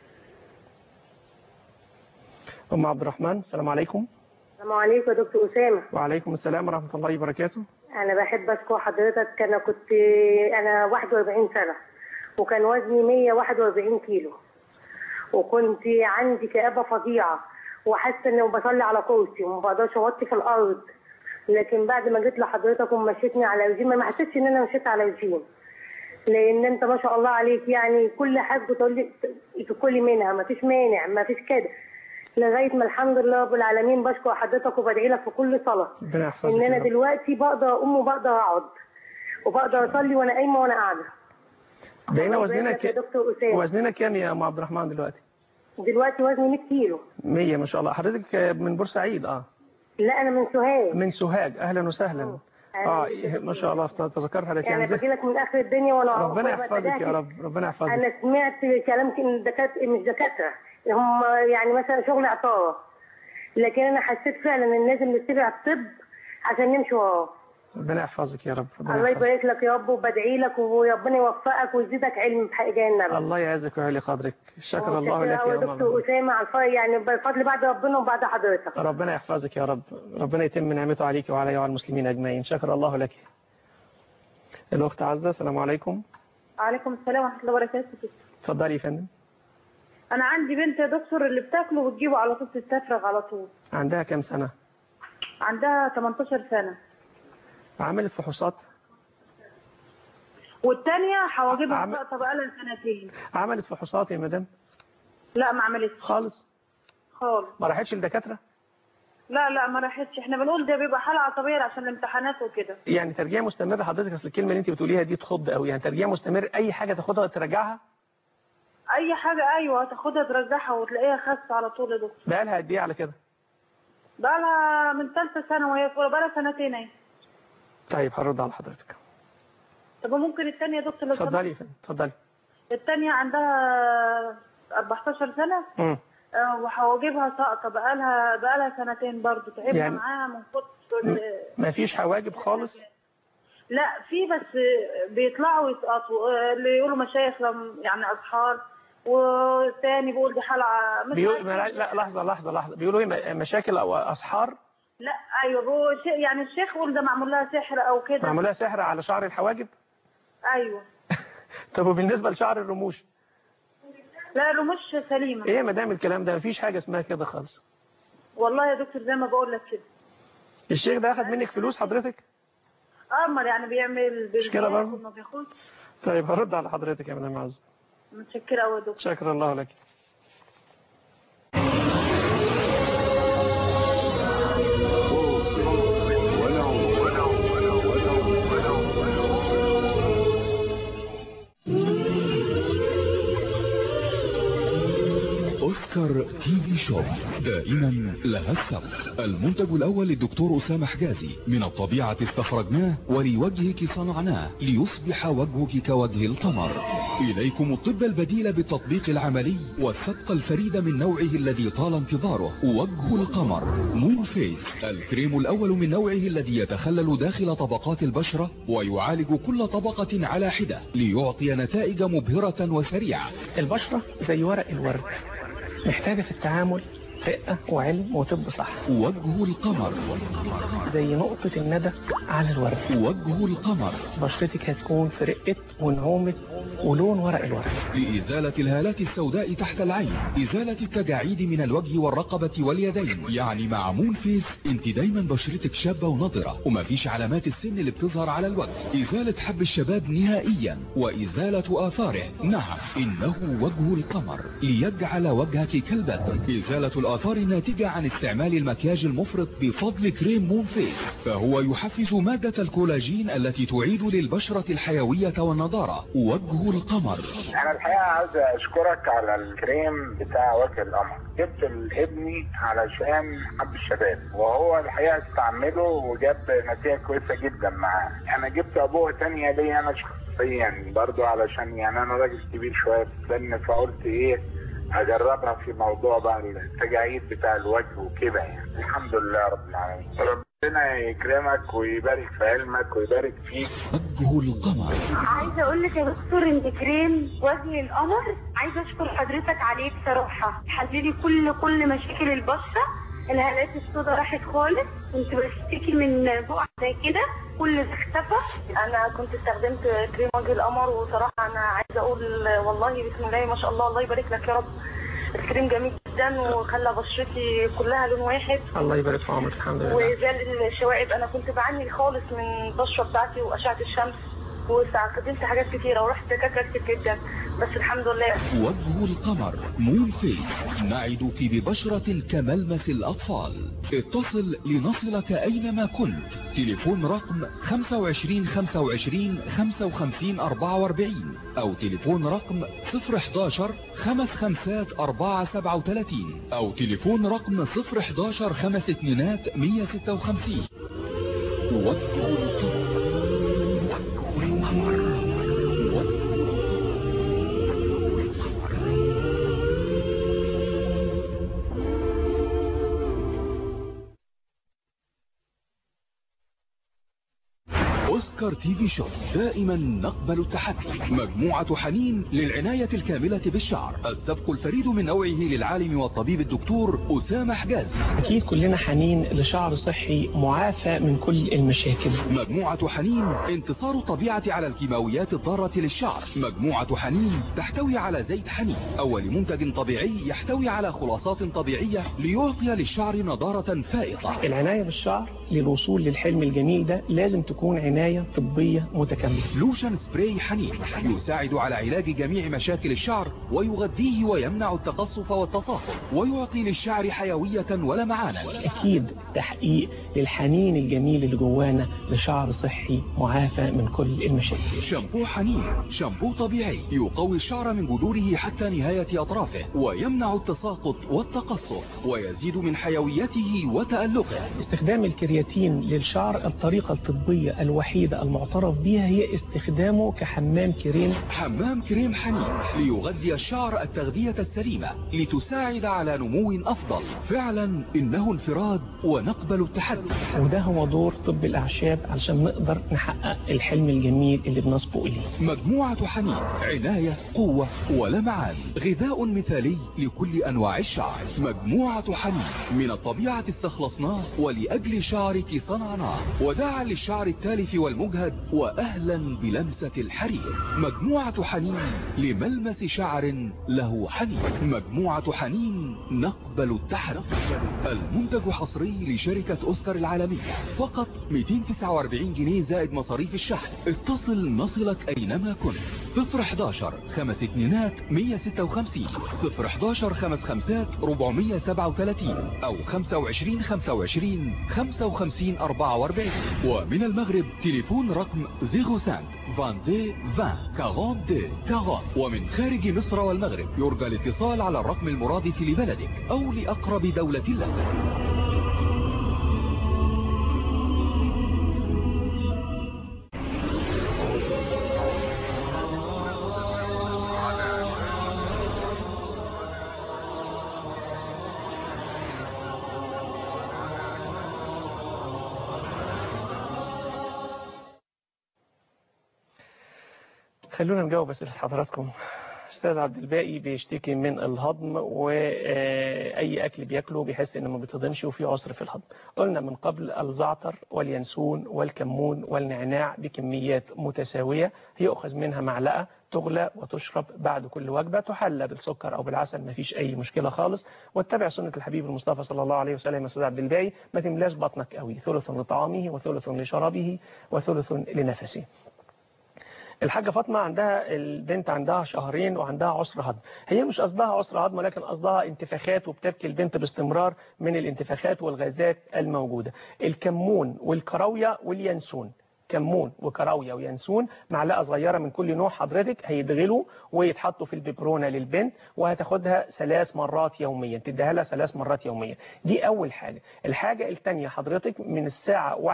ام عبد الرحمن السلام عليكم السلام عليكم يا دكتور أسامة وعليكم السلام ورحمه الله وبركاته أنا بحب أشكر حضرتك أنا كنت أنا 41 سنة وكان وزني 141 كيلو وكنت عندي كآبة فظيعة وحاسة إني بصلي على كرسي وما بقدرش أوطي في الأرض لكن بعد ما جيت لحضرتك ومشيتني على رجيم ما حسيتش إن أنا مشيت على رجيم لأن أنت ما شاء الله عليك يعني كل حاجة بتقول لي تاكلي منها ما فيش مانع ما فيش كده لغايه ما الحمد لله رب العالمين بشكر حضرتك وبدعي لك في كل صلاه ربنا يحفظك ان يا انا رب. دلوقتي بقدر اقوم وبقدر اقعد وبقدر اصلي وانا قايمه وانا قاعده بقينا الله وزننا يبارك يا ك... دكتور اسامه وزننا كام يا ام عبد الرحمن دلوقتي دلوقتي وزني 100 كيلو 100 ما شاء الله حضرتك من بورسعيد اه لا انا من سوهاج من سوهاج اهلا وسهلا اه ما شاء الله تذكرت حضرتك يعني يعني باجي لك من اخر الدنيا وانا ربنا واقفة يحفظك يا بتذاكر. رب ربنا يحفظك انا سمعت كلام من دكاتره مش دكاتره هم يعني مثلا شغل عطاره لكن انا حسيت فعلا ان لازم نتبع الطب عشان نمشي وراه ربنا يحفظك يا رب ربنا الله يحفظك يبارك لك يا رب وبدعي لك وربنا يوفقك ويزيدك علم بحق جاي النبي الله يعزك ويعلي قدرك شكر الله لك أوي يا يا أم دكتور اسامه على الفضل يعني بالفضل بعد ربنا وبعد حضرتك ربنا يحفظك يا رب ربنا يتم نعمته عليك وعلي وعلى المسلمين أجمعين شكر الله لك الأخت عزة السلام عليكم عليكم السلام ورحمة الله وبركاته اتفضلي يا فندم أنا عندي بنت يا دكتور اللي بتاكله وتجيبه على طول تستفرغ على طول عندها كام سنة عندها 18 سنة عملت فحوصات والتانية حواجبها عم- ساقطة بقالها سنتين عملت فحوصات يا مدام لا ما عملتش خالص خالص ما راحتش لدكاترة لا لا ما راحتش احنا بنقول ده بيبقى حالة عصبية عشان الامتحانات وكده يعني ترجيع مستمر حضرتك اصل الكلمة اللي انت بتقوليها دي تخض قوي يعني ترجيع مستمر اي حاجة تاخدها ترجعها أي حاجة أيوة تاخدها ترجعها وتلاقيها خاسة على طول يا دكتور بقالها قد ايه على كده بقالها من ثالثة سنة وهي فوق بقالها سنتين اهي طيب هرد على حضرتك طب ممكن التانية يا دكتور لو اتفضلي يا سمحت؟ فندم اتفضلي التانية عندها 14 سنة مم. آه، وحواجبها ساقطة بقالها بقالها سنتين برضه تعبنا يعني- معاها من كتر ال- ما فيش حواجب خالص لا في بس بيطلعوا يسقطوا آه، اللي يقولوا مشايخ لم يعني أصحار والتاني بيقول دي حلقة مش بيقول عارفة. ما- لا لحظة لحظة لحظة بيقولوا ايه م- مشاكل او اسحار لا ايوه بيقول شيء- يعني الشيخ يقول ده معمول لها سحر او كده معمول لها سحر على شعر الحواجب ايوه طب وبالنسبة لشعر الرموش لا الرموش سليمة ايه ما دام الكلام ده مفيش حاجة اسمها كده خالص والله يا دكتور زي ما بقول لك كده الشيخ ده اخد منك فلوس حضرتك قمر يعني بيعمل مش كده بالجهاز برضه؟ وما بياخدش طيب هرد على حضرتك يا مدام عز متشكرة قوي يا دكتور شكر الله لك أوسكار تي في شوب دائما لها السبق المنتج الأول للدكتور أسامة حجازي من الطبيعة استخرجناه ولوجهك صنعناه ليصبح وجهك كوجه القمر إليكم الطب البديل بالتطبيق العملي والسبق الفريد من نوعه الذي طال انتظاره وجه القمر مون فيس الكريم الأول من نوعه الذي يتخلل داخل طبقات البشرة ويعالج كل طبقة على حدة ليعطي نتائج مبهرة وسريعة البشرة زي ورق الورد محتاجة في التعامل رقة وعلم وطب صح وجه القمر زي نقطة الندى على الورد وجه القمر بشرتك هتكون في رقة ونعومة ولون ورق الورد لإزالة الهالات السوداء تحت العين إزالة التجاعيد من الوجه والرقبة واليدين يعني مع مون فيس انت دايما بشرتك شابة ونضرة ومفيش علامات السن اللي بتظهر على الوجه إزالة حب الشباب نهائيا وإزالة آثاره نعم إنه وجه القمر ليجعل وجهك كالبدر إزالة الآثار الناتجة عن استعمال المكياج المفرط بفضل كريم مون فيس فهو يحفز مادة الكولاجين التي تعيد للبشرة الحيوية والنضارة وجه القمر انا الحقيقه عايز اشكرك على الكريم بتاع وجه القمر جبت لابني علشان حب الشباب وهو الحقيقه استعمله وجاب نتيجه كويسه جدا معاه انا جبت ابوه تانية ليا انا شخصيا برضو علشان يعني انا راجل كبير شويه في السن فقلت ايه اجربها في موضوع بقى التجاعيد بتاع الوجه وكده يعني الحمد لله رب العالمين رب ربنا يكرمك ويبارك في علمك ويبارك فيك وجه القمر عايزه اقول لك يا دكتور انت كريم وجه القمر عايزه اشكر حضرتك عليه بصراحه حللي كل كل مشاكل البشره الهالات السوداء راحت خالص كنت بشتكي من بقع زي كده كل ده اختفى انا كنت استخدمت كريم وجه القمر وصراحه انا عايزه اقول والله بسم الله ما شاء الله الله يبارك لك يا رب الكريم جميل جدا وخلى بشرتي كلها لون واحد الله يبارك في عمرك الحمد لله وزال الشوائب انا كنت بعاني خالص من البشره بتاعتي واشعه الشمس واستخدمت حاجات كتيره ورحت دكاتره كتير جدا بس الحمد لله وجه القمر مون فيس نعدك ببشرة كملمس الأطفال اتصل لنصلك أينما كنت تليفون رقم 25 25 55 44 أو تليفون رقم 011 خمس خمسات 4 37 أو تليفون رقم 011 خمس اتنينات 156 وجه القمر أوسكار تي في شوب دائما نقبل التحدي مجموعة حنين للعناية الكاملة بالشعر السبق الفريد من نوعه للعالم والطبيب الدكتور أسامة حجازي أكيد كلنا حنين لشعر صحي معافى من كل المشاكل مجموعة حنين انتصار الطبيعة على الكيماويات الضارة للشعر مجموعة حنين تحتوي على زيت حنين أول منتج طبيعي يحتوي على خلاصات طبيعية ليعطي للشعر نضارة فائقة العناية بالشعر للوصول للحلم الجميل ده لازم تكون عناية طبية متكاملة لوشن سبراي حنين يساعد على علاج جميع مشاكل الشعر ويغذيه ويمنع التقصف والتصاقم ويعطي للشعر حيوية ولمعانا أكيد تحقيق للحنين الجميل اللي جوانا لشعر صحي معافى من كل المشاكل شامبو حنين شامبو طبيعي يقوي الشعر من جذوره حتى نهاية أطرافه ويمنع التساقط والتقصف ويزيد من حيويته وتألقه استخدام الكرياتين للشعر الطريقة الطبية الوحيدة المعترف بها هي استخدامه كحمام كريم حمام كريم حنين ليغذي الشعر التغذية السليمة لتساعد على نمو أفضل فعلا إنه انفراد ونقبل التحدي وده هو دور طب الأعشاب علشان نقدر نحقق الحلم الجميل اللي بنصبو إليه مجموعة حنين عناية قوة ولمعان غذاء مثالي لكل أنواع الشعر مجموعة حنين من الطبيعة استخلصناه ولأجل شعرك صنعناه وداعا للشعر التالف والمجهد وأهلا بلمسة الحرير مجموعة حنين لملمس شعر له حنين مجموعة حنين نقبل التحدي المنتج حصري لشركة أوسكار العالمية فقط 249 جنيه زائد مصاريف الشحن اتصل نصلك أينما كنت 011 خمس اتنينات 156 011 خمس خمسات 437 أو 25 25 55 44 ومن المغرب تليفون رقم 05 22 20 42 40 ومن خارج مصر والمغرب يرجى الاتصال على الرقم المرادف لبلدك أو لأقرب دولة لك خلونا نجاوب أسئلة حضراتكم أستاذ عبد الباقي بيشتكي من الهضم وأي أكل بياكله بيحس إنه ما بيتهضمش وفي عسر في الهضم قلنا من قبل الزعتر واليانسون والكمون والنعناع بكميات متساوية يؤخذ منها معلقة تغلى وتشرب بعد كل وجبة تحلى بالسكر أو بالعسل ما فيش أي مشكلة خالص واتبع سنة الحبيب المصطفى صلى الله عليه وسلم يا أستاذ عبد الباقي ما تملاش بطنك قوي ثلث لطعامه وثلث لشرابه وثلث لنفسه الحاجة فاطمة عندها البنت عندها شهرين وعندها عسر هضم هي مش قصدها عسر هضم ولكن قصدها انتفاخات وبتبكي البنت باستمرار من الانتفاخات والغازات الموجودة الكمون والكراوية واليانسون كمون وكراوية وينسون معلقة صغيرة من كل نوع حضرتك هيدغلوا ويتحطوا في الببرونة للبنت وهتاخدها ثلاث مرات يوميا تديها لها ثلاث مرات يوميا دي أول حاجة الحاجة الثانية حضرتك من الساعة واحدة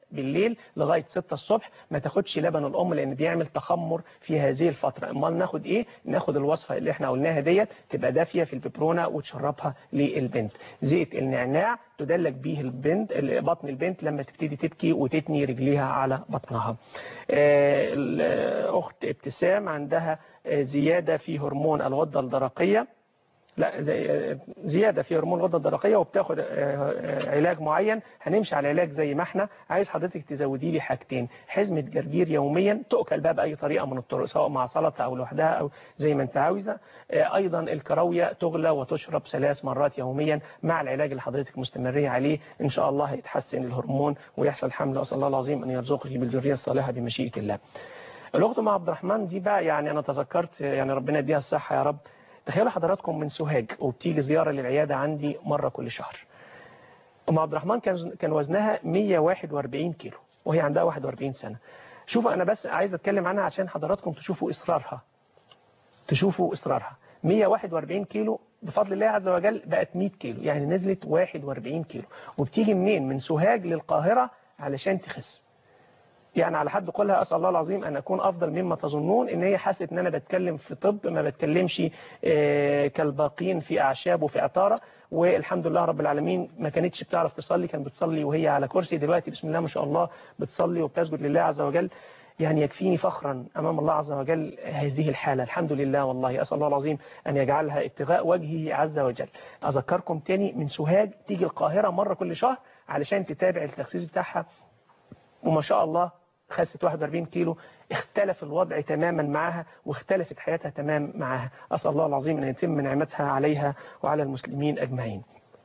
بالليل لغاية 6 الصبح ما تاخدش لبن الأم لأن بيعمل تخمر في هذه الفترة امال ناخد إيه ناخد الوصفة اللي احنا قلناها ديت تبقى دافية في الببرونة وتشربها للبنت زيت النعناع تدلك بيه البنت بطن البنت لما تبتدي تبكي وتتني رجليها على بطنها آه، الأخت ابتسام عندها آه، زيادة في هرمون الغدة الدرقية لا زي زيادة في هرمون الغدة الدرقية وبتاخد آه، آه، علاج معين هنمشي على علاج زي ما احنا عايز حضرتك تزودي لي حاجتين حزمة جرجير يوميا تؤكل بقى بأي طريقة من الطرق سواء مع سلطة أو لوحدها أو زي ما انت عاوزة آه، أيضا الكراوية تغلى وتشرب ثلاث مرات يوميا مع العلاج اللي حضرتك مستمرية عليه إن شاء الله هيتحسن الهرمون ويحصل حمل أسأل الله العظيم أن يرزقك بالذرية الصالحة بمشيئة الله الأخت مع عبد الرحمن دي بقى يعني أنا تذكرت يعني ربنا يديها الصحة يا رب تخيلوا حضراتكم من سوهاج وبتيجي زيارة للعيادة عندي مرة كل شهر أم عبد الرحمن كان كان وزنها 141 كيلو وهي عندها 41 سنة شوفوا أنا بس عايز أتكلم عنها عشان حضراتكم تشوفوا إصرارها تشوفوا إصرارها 141 كيلو بفضل الله عز وجل بقت 100 كيلو يعني نزلت 41 كيلو وبتيجي منين من سوهاج للقاهرة علشان تخس يعني على حد قولها أسأل الله العظيم أن أكون أفضل مما تظنون إن هي حست إن أنا بتكلم في طب ما بتكلمش آه، كالباقين في أعشاب وفي عطارة والحمد لله رب العالمين ما كانتش بتعرف تصلي كانت بتصلي وهي على كرسي دلوقتي بسم الله ما شاء الله بتصلي وبتسجد لله عز وجل يعني يكفيني فخرا أمام الله عز وجل هذه الحالة الحمد لله والله أسأل الله العظيم أن يجعلها ابتغاء وجهه عز وجل أذكركم تاني من سوهاج تيجي القاهرة مرة كل شهر علشان تتابع التخسيس بتاعها وما شاء الله خست 41 كيلو اختلف الوضع تماما معها واختلفت حياتها تمام معها أسأل الله العظيم أن يتم نعمتها عليها وعلى المسلمين أجمعين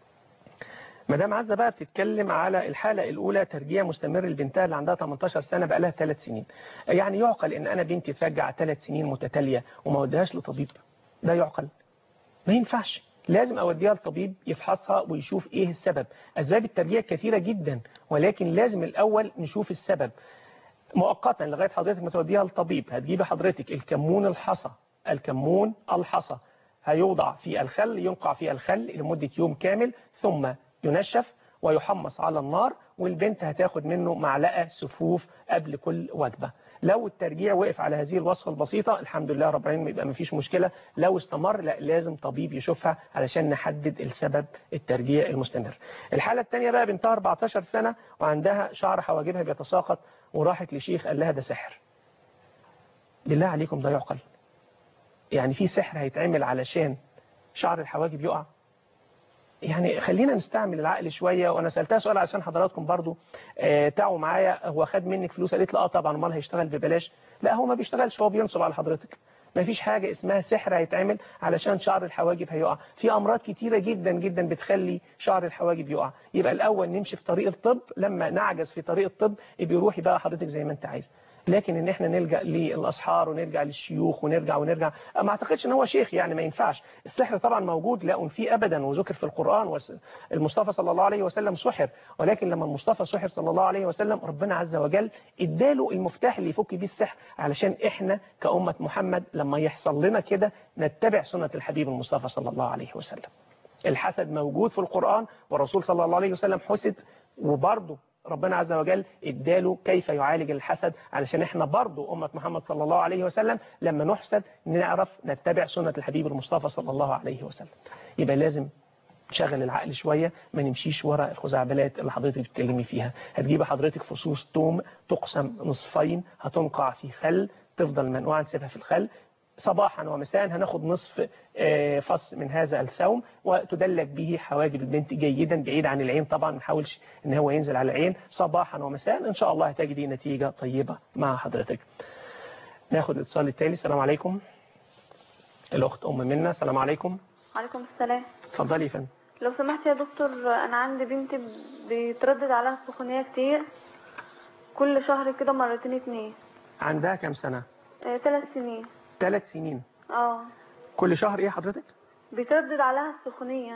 مدام عزة بقى بتتكلم على الحالة الأولى ترجيع مستمر لبنتها اللي عندها 18 سنة بقى لها 3 سنين يعني يعقل إن أنا بنتي ترجع 3 سنين متتالية وما وديهاش لطبيب ده يعقل ما ينفعش لازم أوديها لطبيب يفحصها ويشوف إيه السبب أسباب الترجيع كثيرة جدا ولكن لازم الأول نشوف السبب مؤقتا لغاية حضرتك ما توديها للطبيب هتجيب حضرتك الكمون الحصى الكمون الحصى هيوضع في الخل ينقع في الخل لمدة يوم كامل ثم ينشف ويحمص على النار والبنت هتاخد منه معلقة سفوف قبل كل وجبة لو الترجيع وقف على هذه الوصفة البسيطة الحمد لله رب العالمين يبقى مفيش مشكلة لو استمر لا لازم طبيب يشوفها علشان نحدد السبب الترجيع المستمر الحالة الثانية بقى بنتها 14 سنة وعندها شعر حواجبها بيتساقط وراحت لشيخ قال لها ده سحر بالله عليكم ده يعقل يعني في سحر هيتعمل علشان شعر الحواجب يقع يعني خلينا نستعمل العقل شوية وانا سألتها سؤال عشان حضراتكم برضو آه تعوا معايا هو خد منك فلوس قالت له اه طبعا امال هيشتغل ببلاش لا هو ما بيشتغلش هو بينصب على حضرتك ما فيش حاجة اسمها سحر هيتعمل علشان شعر الحواجب هيقع في أمراض كتيرة جدا جدا بتخلي شعر الحواجب يقع يبقى الأول نمشي في طريق الطب لما نعجز في طريق الطب يبقى روحي بقى حضرتك زي ما انت عايز لكن ان احنا نلجأ للأصحار ونرجع للشيوخ ونرجع ونرجع ما اعتقدش ان هو شيخ يعني ما ينفعش السحر طبعا موجود لا فيه ابدا وذكر في القرآن المصطفى صلى الله عليه وسلم سحر ولكن لما المصطفى سحر صلى الله عليه وسلم ربنا عز وجل اداله المفتاح اللي يفك بيه السحر علشان احنا كأمة محمد لما يحصل لنا كده نتبع سنة الحبيب المصطفى صلى الله عليه وسلم الحسد موجود في القرآن والرسول صلى الله عليه وسلم حسد وبرضه ربنا عز وجل اداله كيف يعالج الحسد علشان احنا برضو أمة محمد صلى الله عليه وسلم لما نحسد نعرف نتبع سنة الحبيب المصطفى صلى الله عليه وسلم يبقى لازم نشغل العقل شوية ما نمشيش ورا الخزعبلات اللي حضرتك بتتكلمي فيها هتجيب حضرتك فصوص توم تقسم نصفين هتنقع في خل تفضل منقوعة تسيبها في الخل صباحا ومساء هناخد نصف فص من هذا الثوم وتدلك به حواجب البنت جيدا بعيد عن العين طبعا ما نحاولش ان هو ينزل على العين صباحا ومساء ان شاء الله هتجدي نتيجة طيبة مع حضرتك ناخد الاتصال التالي السلام عليكم الاخت ام منا السلام عليكم عليكم السلام اتفضلي يا فندم لو سمحت يا دكتور انا عندي بنتي بيتردد عليها السخونيه كتير كل شهر كده مرتين اتنين عندها كام سنة آه، ثلاث سنين ثلاث سنين اه كل شهر ايه حضرتك بيتردد عليها السخونيه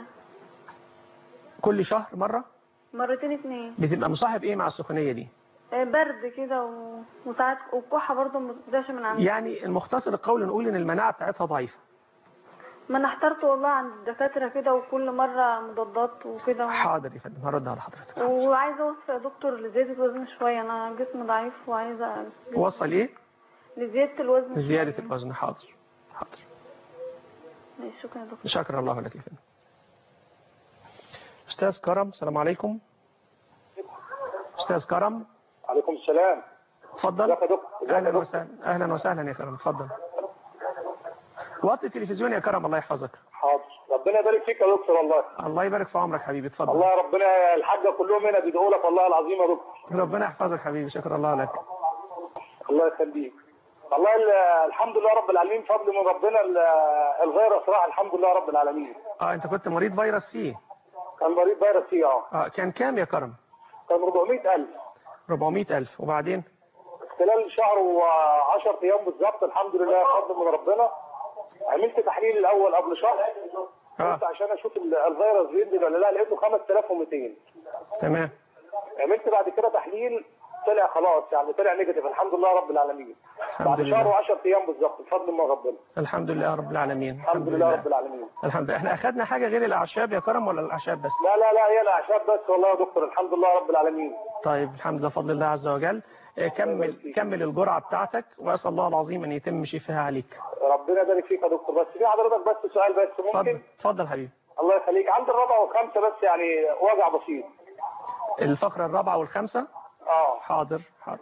كل شهر مرة مرتين اتنين بتبقى مصاحب ايه مع السخونية دي آه، برد كده و... وساعات والكحه برضه ما بتبداش من عندها يعني المختصر القول نقول ان المناعة بتاعتها ضعيفة ما انا احترت والله عند الدكاترة كده وكل مرة مضادات وكده حاضر يا فندم هرد على حضرتك وعايزة اوصف يا دكتور لزيادة وزن شوية انا جسمي ضعيف وعايزة وصفة ليه لزيادة الوزن لزيادة شوية. الوزن حاضر حاضر ماشي، شكرا يا دكتور شكر الله لك يا فندم أستاذ كرم السلام عليكم أستاذ كرم عليكم السلام اتفضل ازيك يا دكتور ازيك يا أهلا دكتور وسهلا أهلا وسهلا يا كرم اتفضل وطي التلفزيون يا كرم الله يحفظك حاضر ربنا يبارك فيك يا دكتور والله الله يبارك في عمرك حبيبي اتفضل الله ربنا الحاجه كلهم هنا بيدعوا لك والله العظيم يا دكتور ربنا يحفظك حبيبي شكر الله لك الله يخليك والله ال- الحمد لله رب العالمين فضل من ربنا ال- الفيروس راح الحمد لله رب العالمين اه انت كنت مريض فيروس سي كان مريض فيروس سي اه اه كان كام يا كرم كان 400000 400000 وبعدين خلال شهر و10 ايام بالظبط الحمد لله فضل من ربنا عملت تحليل الاول قبل شهر قلت عشان اشوف ال- الفيروس بينزل ولا لا لقيته 5200 تمام عملت بعد كده تحليل طلع خلاص يعني طلع نيجاتيف الحمد لله رب العالمين الحمد بعد لله. شهر و10 ايام بالظبط بفضل من ربنا الحمد لله رب العالمين الحمد لله رب العالمين الحمد لله احنا اخذنا حاجة غير الأعشاب يا كرم ولا الأعشاب بس لا لا لا هي الاعشاب بس والله يا دكتور الحمد لله رب العالمين طيب الحمد لله فضل الله عز وجل آه، كمل كمل الجرعة بتاعتك وأسأل الله العظيم أن يتم شفاها عليك ربنا يبارك فيك يا دكتور بس في حضرتك بس سؤال بس ممكن اتفضل اتفضل حبيبي الله يخليك عند الرابعه والخامسه بس يعني وجع بسيط الفقرة الرابعة والخامسة اه حاضر حاضر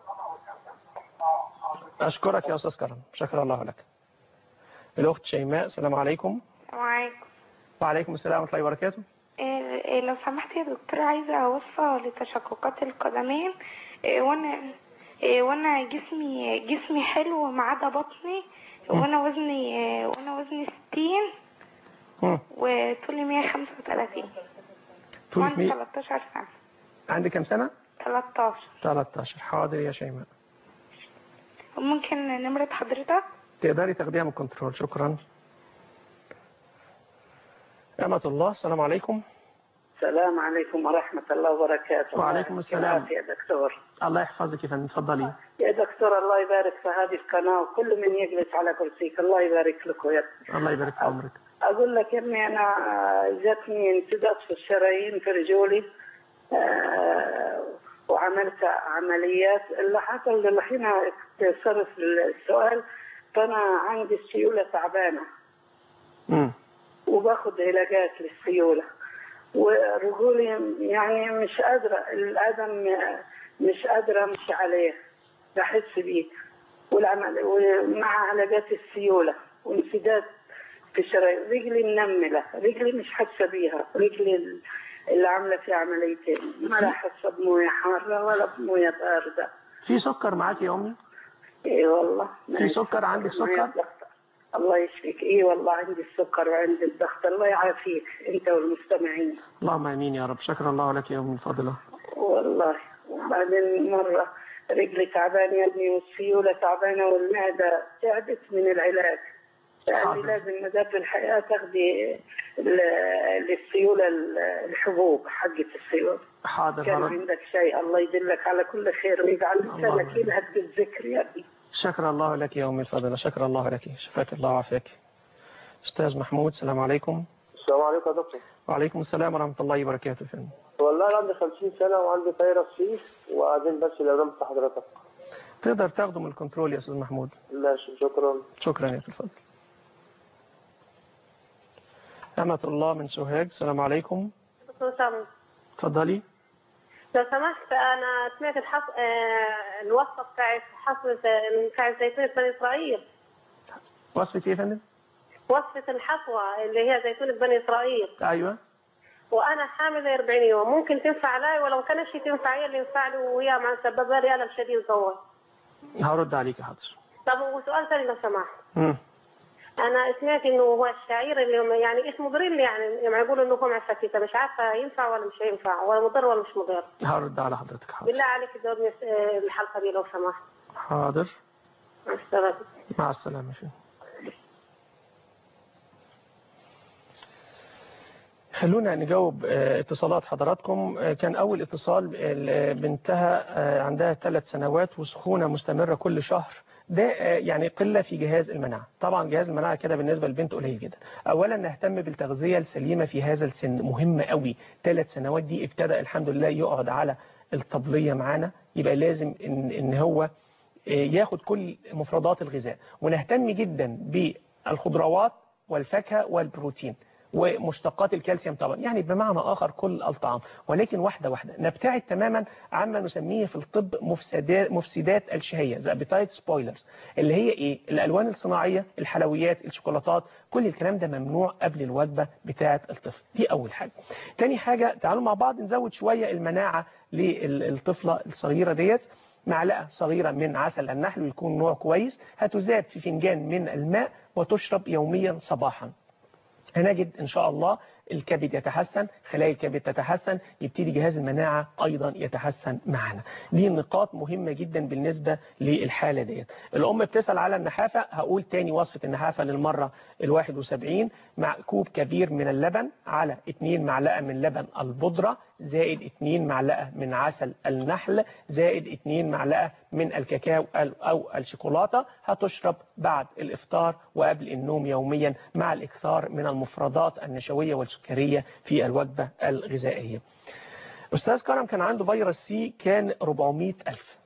أشكرك يا أستاذ كرم شكر الله لك الأخت شيماء السلام عليكم وعليكم وعليكم السلام ورحمة الله وبركاته إيه إيه لو سمحت يا دكتور عايزة وصفة لتشققات القدمين إيه وانا إيه وانا جسمي جسمي حلو ما عدا بطني وانا وزني إيه وانا وزني ستين مم. وطولي مية خمسة وتلاتين طولك وعندي مية تلاتاشر سنة عندك كم سنة؟ تلاتاشر 13 حاضر يا شيماء ممكن نمرة حضرتك تقدري تاخديها من الكنترول شكرا أمة الله السلام عليكم السلام عليكم ورحمة الله وبركاته وعليكم السلام. يا دكتور الله يحفظك يا فندم اتفضلي يا دكتور الله يبارك في هذه القناة وكل من يجلس على كرسيك الله يبارك لك ويا الله يبارك في عمرك أقول لك إني أنا آه، جاتني انسداد في الشرايين في رجولي آه، وعملت عمليات اللي حصل الحين تصرف السؤال فأنا عندي السيولة تعبانة مم. وباخد علاجات للسيولة ورجولي يعني مش قادرة الأدم مش قادرة أمشي عليه بحس بيه والعمل ومع علاجات السيولة وانسداد في الشرايين رجلي منملة رجلي مش حاسة بيها رجلي اللي عاملة فيها عمليتين ما لا حاسة بموية حارة ولا بموية باردة في سكر معاك يا أمي؟ اي والله في سكر عندك سكر؟ الله يشفيك اي والله عندي السكر وعندي الضغط الله يعافيك انت والمستمعين اللهم امين يا رب شكر الله لك يا ام الفاضله والله وبعدين مرة رجلي تعبانة يا ابني والسيولة تعبانة والمعدة تعبت من العلاج يعني لازم مدار الحياة تاخدي ال- للسيولة ال- الحبوب حقة السيولة حاضر كان هرد عندك شيء الله يدلك على كل خير ويجعل لسانك يلهث بالذكر يا ابني شكر الله لك يا ام الفاضله شكر الله لك شفاك الله وعافاك استاذ محمود السلام عليكم السلام عليكم يا دكتور وعليكم السلام ورحمه الله وبركاته يا فندم والله انا عندي 50 سنه وعندي فيروس سي وبعدين بس الاعلام بتاع حضرتك تقدر تاخده من الكنترول يا استاذ محمود ماشي شكرا شكرا يا الفضل أمة الله من سوهاج السلام عليكم دكتور سامي اتفضلي لو سمحت انا سمعت الحص... آه، الوصفه بتاعت حصوة بتاعت زيتونة بني اسرائيل وصفة ايه يا فندم؟ وصفه الحصوه اللي هي زيتونة بني اسرائيل ايوه وانا حامل 40 يوم ممكن تنفع لي ولو ما كانتش تنفع هي اللي ينفع لي وهي مع مسببه لي الم شديد طول هرد عليك حاضر طب وسؤال ثاني لو سمحت مم. انا سمعت انه هو الشعير اللي يعني اسمه ضريل يعني يعني يقولوا انه هو مع الفتيته مش عارفه ينفع ولا مش هينفع ولا مضر ولا مش مضر هرد على حضرتك حاضر بالله عليك تجاوبني آه، الحلقه دي لو سمحت حاضر مع السلامه مع السلامة فين خلونا نجاوب آه، اتصالات حضراتكم آه، كان أول اتصال آه، بنتها آه، عندها ثلاث سنوات وسخونة مستمرة كل شهر ده آه، يعني قلة في جهاز المناعة طبعا جهاز المناعة كده بالنسبة للبنت قليل جدا أولا نهتم بالتغذية السليمة في هذا السن مهمة قوي ثلاث سنوات دي ابتدأ الحمد لله يقعد على الطبلية معانا يبقى لازم إن, إن هو آه، ياخد كل مفردات الغذاء ونهتم جدا بالخضروات والفاكهة والبروتين ومشتقات الكالسيوم طبعا يعني بمعنى آخر كل الطعام ولكن واحدة واحدة نبتعد تماما عما نسميه في الطب مفسدات, مفسدات الشهية the appetite spoilers اللي هي ايه الألوان الصناعية الحلويات الشوكولاتات كل الكلام ده ممنوع قبل الوجبة بتاعة الطفل دي أول حاجة تاني حاجة تعالوا مع بعض نزود شوية المناعة للطفلة الصغيرة ديت معلقة صغيرة من عسل النحل ويكون نوع كويس هتذاب في فنجان من الماء وتشرب يوميا صباحا هنجد إن شاء الله الكبد يتحسن خلايا الكبد تتحسن يبتدي جهاز المناعة أيضا يتحسن معنا دي نقاط مهمة جدا بالنسبة للحالة ديت الأم بتسأل على النحافة هقول تاني وصفة النحافة للمرة الواحد وسبعين مع كوب كبير من اللبن على 2 معلقة من لبن البودرة زائد 2 معلقة من عسل النحل زائد 2 معلقة من الكاكاو أو الشوكولاتة هتشرب بعد الإفطار وقبل النوم يوميا مع الإكثار من المفردات النشوية والسكرية في الوجبة الغذائية أستاذ كرم كان عنده فيروس سي كان 400 ألف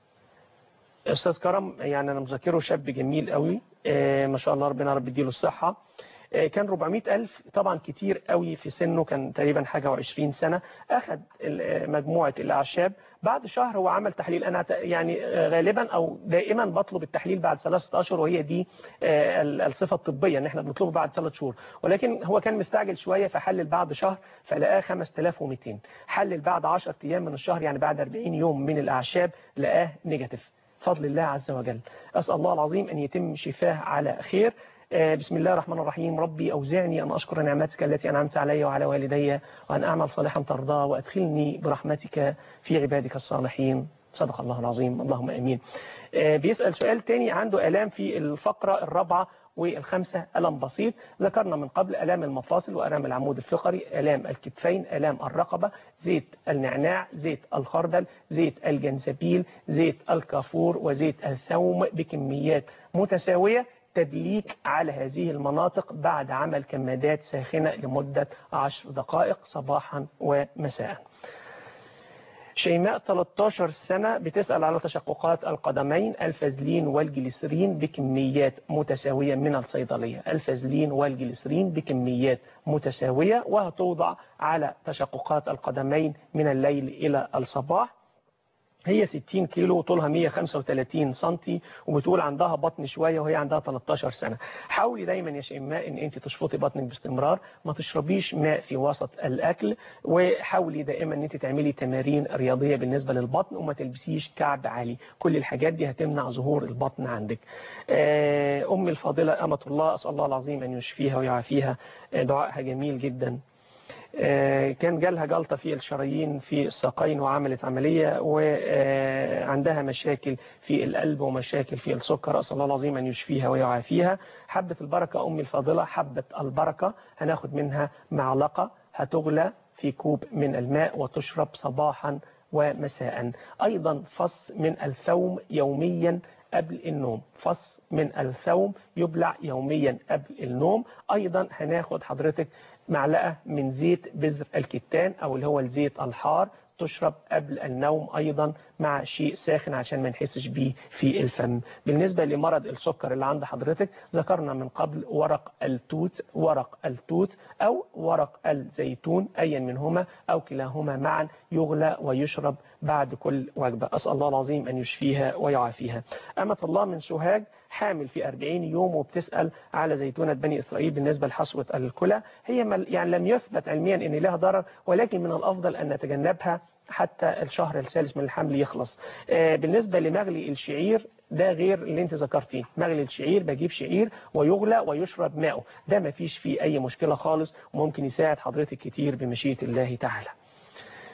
أستاذ كرم يعني أنا مذكره شاب جميل قوي آه ما شاء الله ربنا رب يديله الصحة آه كان 400 ألف طبعا كتير قوي في سنه كان تقريبا حاجة و20 سنة أخذ مجموعة الأعشاب بعد شهر هو عمل تحليل أنا يعني غالبا أو دائما بطلب التحليل بعد ثلاثة أشهر وهي دي الصفة الطبية ان احنا بنطلبه بعد ثلاث شهور ولكن هو كان مستعجل شوية فحلل بعد شهر فلقاه 5200 حلل بعد 10 أيام من الشهر يعني بعد 40 يوم من الأعشاب لقاه نيجاتيف فضل الله عز وجل أسأل الله العظيم أن يتم شفاه على خير بسم الله الرحمن الرحيم ربي أوزعني أن أشكر نعمتك التي أنعمت علي وعلى والدي وأن أعمل صالحا ترضاه وأدخلني برحمتك في عبادك الصالحين صدق الله العظيم اللهم أمين بيسأل سؤال تاني عنده ألام في الفقرة الرابعة والخمسة ألم بسيط ذكرنا من قبل ألام المفاصل وألام العمود الفقري ألام الكتفين ألام الرقبة زيت النعناع زيت الخردل زيت الجنزبيل زيت الكافور وزيت الثوم بكميات متساوية تدليك على هذه المناطق بعد عمل كمادات ساخنة لمدة عشر دقائق صباحا ومساء شيماء 13 سنة بتسأل على تشققات القدمين الفازلين والجليسرين بكميات متساوية من الصيدلية الفازلين والجليسرين بكميات متساوية وهتوضع على تشققات القدمين من الليل إلى الصباح هي 60 كيلو وطولها 135 سنتي وبتقول عندها بطن شوية وهي عندها 13 سنة حاولي دايما يا شيماء ان انت تشفطي بطنك باستمرار ما تشربيش ماء في وسط الاكل وحاولي دائما ان انت تعملي تمارين رياضية بالنسبة للبطن وما تلبسيش كعب عالي كل الحاجات دي هتمنع ظهور البطن عندك ام الفاضلة امة الله اسال الله العظيم ان يشفيها ويعافيها دعائها جميل جدا كان جالها جلطة في الشرايين في الساقين وعملت عملية وعندها مشاكل في القلب ومشاكل في السكر أسأل الله العظيم أن يشفيها ويعافيها حبة البركة أمي الفاضلة حبة البركة هناخد منها معلقة هتغلى في كوب من الماء وتشرب صباحا ومساء أيضا فص من الثوم يوميا قبل النوم فص من الثوم يبلع يوميا قبل النوم أيضا هناخد حضرتك معلقة من زيت بذر الكتان أو اللي هو الزيت الحار تشرب قبل النوم أيضا مع شيء ساخن عشان ما نحسش بيه في الفم بالنسبة لمرض السكر اللي عند حضرتك ذكرنا من قبل ورق التوت ورق التوت أو ورق الزيتون أيا منهما أو كلاهما معا يغلى ويشرب بعد كل وجبة أسأل الله العظيم أن يشفيها ويعافيها أمة الله من سوهاج حامل في 40 يوم وبتسأل على زيتونة بني إسرائيل بالنسبة لحصوة الكلى هي يعني لم يثبت علميا أن لها ضرر ولكن من الأفضل أن نتجنبها حتى الشهر الثالث من الحمل يخلص بالنسبة لمغلي الشعير ده غير اللي انت ذكرتيه مغلي الشعير بجيب شعير ويغلى ويشرب ماءه ده ما فيش فيه أي مشكلة خالص وممكن يساعد حضرتك كتير بمشيئة الله تعالى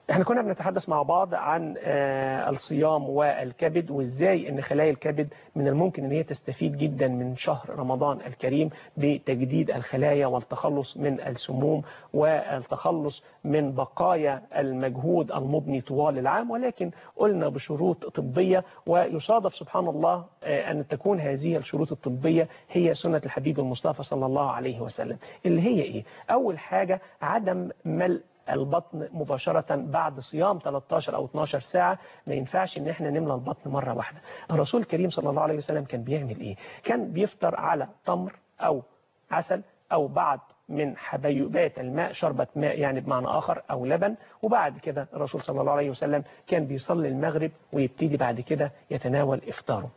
احنا كنا بنتحدث مع بعض عن آه، الصيام والكبد وازاي ان خلايا الكبد من الممكن ان هي تستفيد جدا من شهر رمضان الكريم بتجديد الخلايا والتخلص من السموم والتخلص من بقايا المجهود المضني طوال العام ولكن قلنا بشروط طبية ويصادف سبحان الله آه، أن تكون هذه الشروط الطبية هي سنة الحبيب المصطفى صلى الله عليه وسلم اللي هي إيه؟ أول حاجة عدم ملء البطن مباشرة بعد صيام 13 أو 12 ساعة ما ينفعش ان احنا نملى البطن مرة واحدة الرسول الكريم صلى الله عليه وسلم كان بيعمل ايه كان بيفطر على تمر أو عسل أو بعض من حبيبات الماء شربة ماء يعني بمعنى آخر أو لبن وبعد كده الرسول صلى الله عليه وسلم كان بيصلي المغرب ويبتدي بعد كده يتناول إفطاره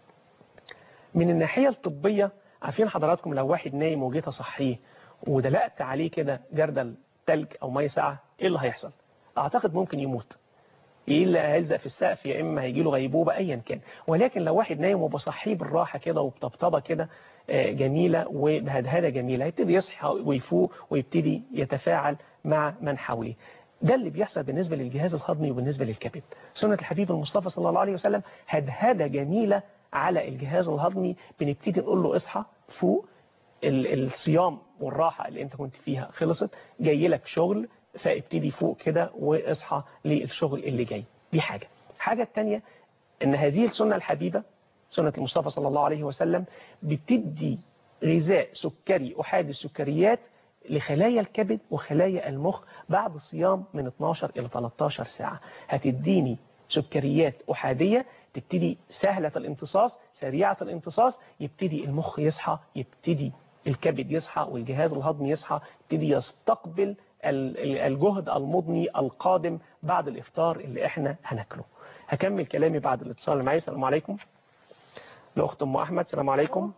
من الناحية الطبية عارفين حضراتكم لو واحد نايم وجيت أصحيه ودلقت عليه كده جردل تلج أو مية ساقعة إيه اللي هيحصل؟ أعتقد ممكن يموت يا إلا هيلزق في السقف يا إما هيجي له غيبوبة أيا كان ولكن لو واحد نايم وبصحيه بالراحة كده وبطبطبة كده آه، جميلة وبهدهدة جميلة هيبتدي يصحى ويفوق ويبتدي يتفاعل مع من حوله ده اللي بيحصل بالنسبة للجهاز الهضمي وبالنسبة للكبد سنة الحبيب المصطفى صلى الله عليه وسلم هدهدة جميلة على الجهاز الهضمي بنبتدي نقول له اصحى فوق ال- الصيام والراحة اللي انت كنت فيها خلصت جاي لك شغل فابتدي فوق كده واصحى للشغل اللي جاي دي حاجة حاجة التانية ان هذه السنة الحبيبة سنة المصطفى صلى الله عليه وسلم بتدي غذاء سكري أحادي السكريات لخلايا الكبد وخلايا المخ بعد الصيام من 12 إلى 13 ساعة هتديني سكريات أحادية تبتدي سهلة الامتصاص سريعة الامتصاص يبتدي المخ يصحى يبتدي الكبد يصحى والجهاز الهضمي يصحى يبتدي يستقبل ال- ال- الجهد المضني القادم بعد الإفطار اللي احنا هناكله هكمل كلامي بعد الاتصال اللي معايا السلام عليكم الأخت أم أحمد السلام عليكم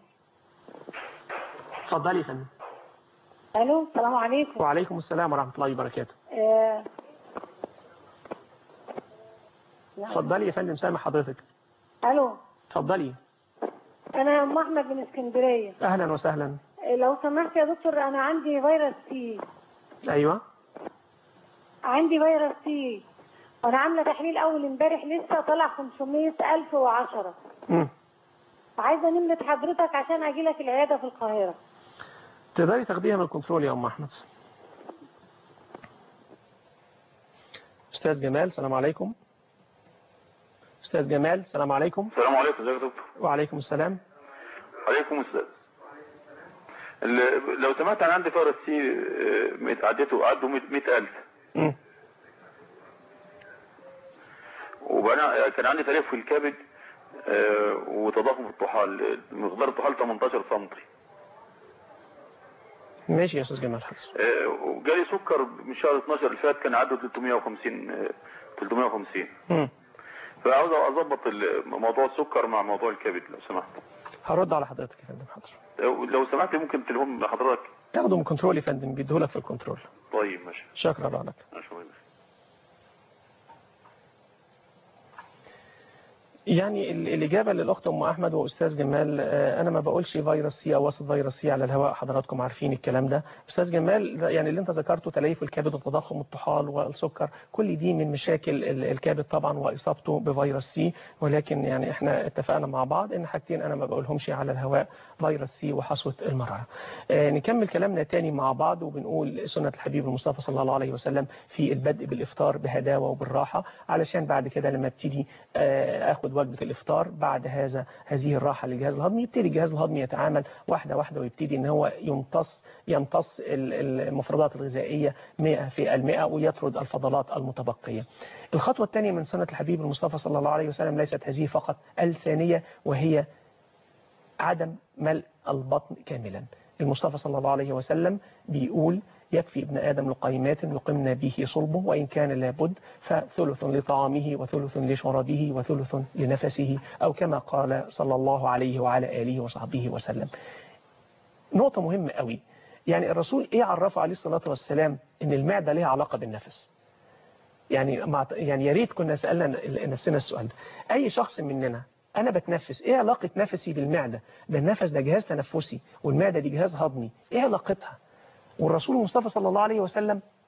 اتفضلي يا فندم الو السلام عليكم وعليكم السلام ورحمة الله وبركاته آه، اتفضلي يا فندم سامع حضرتك الو اتفضلي انا ام احمد من اسكندريه أهلا وسهلا آه، لو سمحت يا دكتور انا عندي فيروس سي أيوة عندي فيروس سي وانا عامله تحليل اول امبارح لسه طلع 500010 مم. عايزه نمره حضرتك عشان اجي لك العياده في القاهره تقدري تاخديها من الكنترول يا أم أحمد أستاذ جمال السلام عليكم أستاذ جمال السلام عليكم السلام عليكم ازيك يا دكتور وعليكم السلام عليكم السلام ال- لو سمعت انا عندي فيروس سي آه، ميت- عديته عدوا 100000 مم. وبقى كان عندي تلف في الكبد آه، وتضخم في الطحال مقدار الطحال 18 سم ماشي يا أستاذ جمال حسن وجالي سكر من شهر 12 اللي فات كان عدوا 350 آه، 350 مم. فعاوز اظبط ال- موضوع السكر مع موضوع الكبد لو سمحت هرد على حضرتك يا فندم حاضر لو- لو سمحت ممكن تليفون لحضرتك تاخده من كنترول يا فندم بيديهولك في الكنترول طيب ماشي شكرا لك ماشي يعني ال- الإجابة للأخت أم أحمد وأستاذ جمال آه، أنا ما بقولش فيروس سي أو وسط فيروس سي على الهواء حضراتكم عارفين الكلام ده أستاذ جمال ده يعني اللي أنت ذكرته تليف الكبد والتضخم الطحال والسكر كل دي من مشاكل ال- الكبد طبعا وإصابته بفيروس سي ولكن يعني إحنا اتفقنا مع بعض إن حاجتين أنا ما بقولهمش على الهواء فيروس سي وحصوة المرأة آه، نكمل كلامنا تاني مع بعض وبنقول سنة الحبيب المصطفى صلى الله عليه وسلم في البدء بالإفطار بهداوة وبالراحة علشان بعد كده لما ابتدي آه، اخد وجبة الإفطار بعد هذا هذه الراحة للجهاز الهضمي يبتدي الجهاز الهضمي يتعامل واحدة واحدة ويبتدي ان هو يمتص يمتص ال- المفردات الغذائية 100 في المئة ويطرد الفضلات المتبقية الخطوة الثانية من سنة الحبيب المصطفى صلى الله عليه وسلم ليست هذه فقط الثانية وهي عدم ملء البطن كاملا المصطفى صلى الله عليه وسلم بيقول يكفي ابن آدم لقيمات يقمن به صلبه وإن كان لابد فثلث لطعامه وثلث لشرابه وثلث لنفسه أو كما قال صلى الله عليه وعلى آله وصحبه وسلم نقطة مهمة قوي يعني الرسول إيه عرفه عليه الصلاة والسلام إن المعدة لها علاقة بالنفس يعني مع يعني يا ريت كنا سألنا نفسنا السؤال ده أي شخص مننا أنا بتنفس إيه علاقة نفسي بالمعدة ده النفس ده جهاز تنفسي والمعدة دي جهاز هضمي إيه علاقتها والرسول المصطفى صلى الله عليه وسلم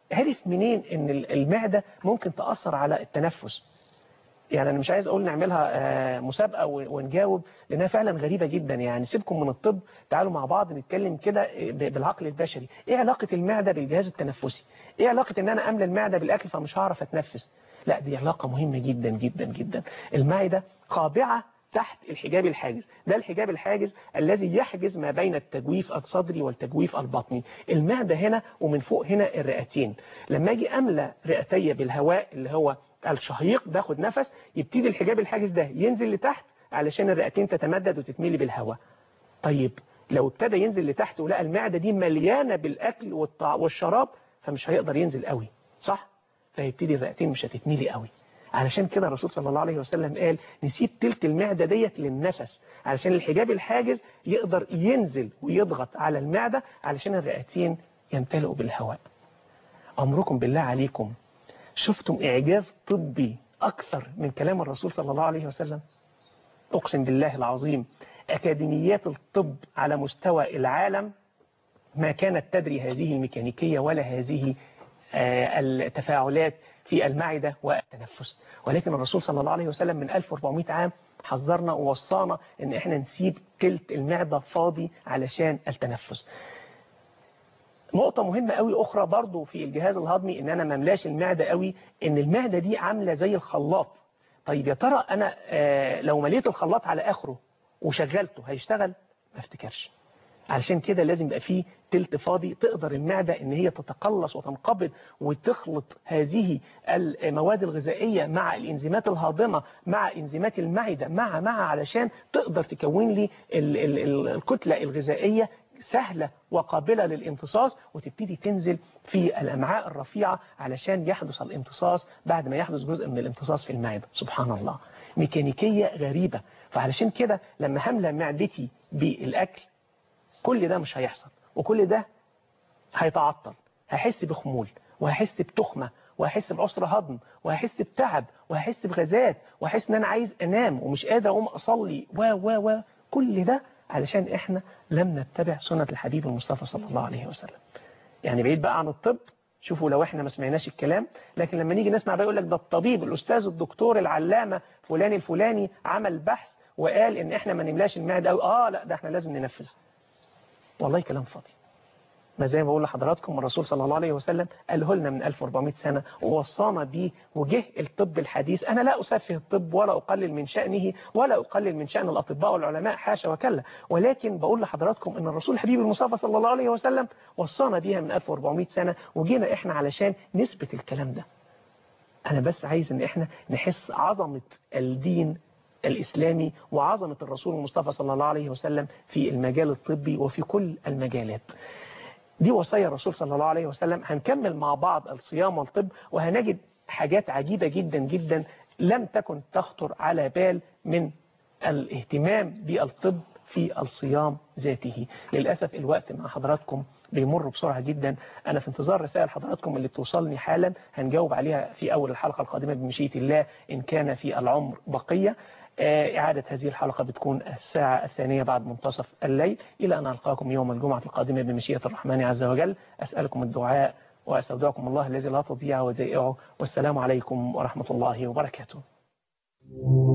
عرف منين ان ال- المعدة ممكن تأثر على التنفس يعني انا مش عايز اقول نعملها آه، مسابقة و- ونجاوب لانها فعلا غريبة جدا يعني سيبكم من الطب تعالوا مع بعض نتكلم كده ب- بالعقل البشري ايه علاقة المعدة بالجهاز التنفسي ايه علاقة ان انا املى المعدة بالاكل فمش هعرف اتنفس لا دي علاقة مهمة جدا جدا جدا المعدة خاضعة تحت الحجاب الحاجز ده الحجاب الحاجز الذي يحجز ما بين التجويف الصدري والتجويف البطني المعدة هنا ومن فوق هنا الرئتين لما اجي املى رئتي بالهواء اللي هو الشهيق باخد نفس يبتدي الحجاب الحاجز ده ينزل لتحت علشان الرئتين تتمدد وتتملي بالهواء طيب لو ابتدى ينزل لتحت ولقى المعدة دي مليانة بالأكل والطع- والشراب فمش هيقدر ينزل قوي صح؟ فيبتدي الرئتين مش هتتملي قوي علشان كده الرسول صلى الله عليه وسلم قال نسيب تلت المعدة ديت للنفس علشان الحجاب الحاجز يقدر ينزل ويضغط على المعدة علشان الرئتين يمتلئوا بالهواء أمركم بالله عليكم شفتم إعجاز طبي أكثر من كلام الرسول صلى الله عليه وسلم أقسم بالله العظيم أكاديميات الطب على مستوى العالم ما كانت تدري هذه الميكانيكية ولا هذه آه، التفاعلات في المعدة والتنفس ولكن الرسول صلى الله عليه وسلم من 1400 عام حذرنا ووصانا ان احنا نسيب تلت المعدة فاضي علشان التنفس نقطة مهمة قوي أخرى برضو في الجهاز الهضمي إن أنا مملاش المعدة قوي إن المعدة دي عاملة زي الخلاط طيب يا ترى أنا آه، لو مليت الخلاط على آخره وشغلته هيشتغل ما افتكرش علشان كده لازم يبقى فيه تلت فاضي تقدر المعدة ان هي تتقلص وتنقبض وتخلط هذه المواد الغذائية مع الانزيمات الهاضمة مع انزيمات المعدة مع مع علشان تقدر تكون لي ال ال ال الكتلة الغذائية سهلة وقابلة للامتصاص وتبتدي تنزل في الأمعاء الرفيعة علشان يحدث الامتصاص بعد ما يحدث جزء من الامتصاص في المعدة سبحان الله ميكانيكية غريبة فعلشان كده لما هملى معدتي بالأكل كل ده مش هيحصل وكل ده هيتعطل هحس بخمول وهحس بتخمة وهحس بعسر هضم وهحس بتعب وهحس بغازات وهحس ان انا عايز انام ومش قادر اقوم اصلي و و و كل ده علشان احنا لم نتبع سنة الحبيب المصطفى صلى الله عليه وسلم يعني بعيد بقى عن الطب شوفوا لو احنا ما سمعناش الكلام لكن لما نيجي نسمع بقى يقول لك ده الطبيب الاستاذ الدكتور العلامة فلان الفلاني عمل بحث وقال ان احنا ما نملاش المعدة أو اه لا ده احنا لازم ننفذ والله كلام فاضي ما زي ما بقول لحضراتكم الرسول صلى الله عليه وسلم قاله لنا من 1400 سنة ووصانا بيه وجه الطب الحديث أنا لا أسفه الطب ولا أقلل من شأنه ولا أقلل من شأن الأطباء والعلماء حاشا وكلا ولكن بقول لحضراتكم أن الرسول الحبيب المصطفى صلى الله عليه وسلم وصانا بيها من 1400 سنة وجينا إحنا علشان نثبت الكلام ده أنا بس عايز أن إحنا نحس عظمة الدين الإسلامي وعظمة الرسول المصطفى صلى الله عليه وسلم في المجال الطبي وفي كل المجالات دي وصايا الرسول صلى الله عليه وسلم هنكمل مع بعض الصيام والطب وهنجد حاجات عجيبة جدا جدا لم تكن تخطر على بال من الاهتمام بالطب في الصيام ذاته للأسف الوقت مع حضراتكم بيمر بسرعة جدا أنا في انتظار رسائل حضراتكم اللي بتوصلني حالا هنجاوب عليها في أول الحلقة القادمة بمشيئة الله إن كان في العمر بقية إعادة هذه الحلقة بتكون الساعة الثانية بعد منتصف الليل إلى أن ألقاكم يوم الجمعة القادمة بمشيئة الرحمن عز وجل أسألكم الدعاء وأستودعكم الله الذي لا تضيع ودائعه والسلام عليكم ورحمة الله وبركاته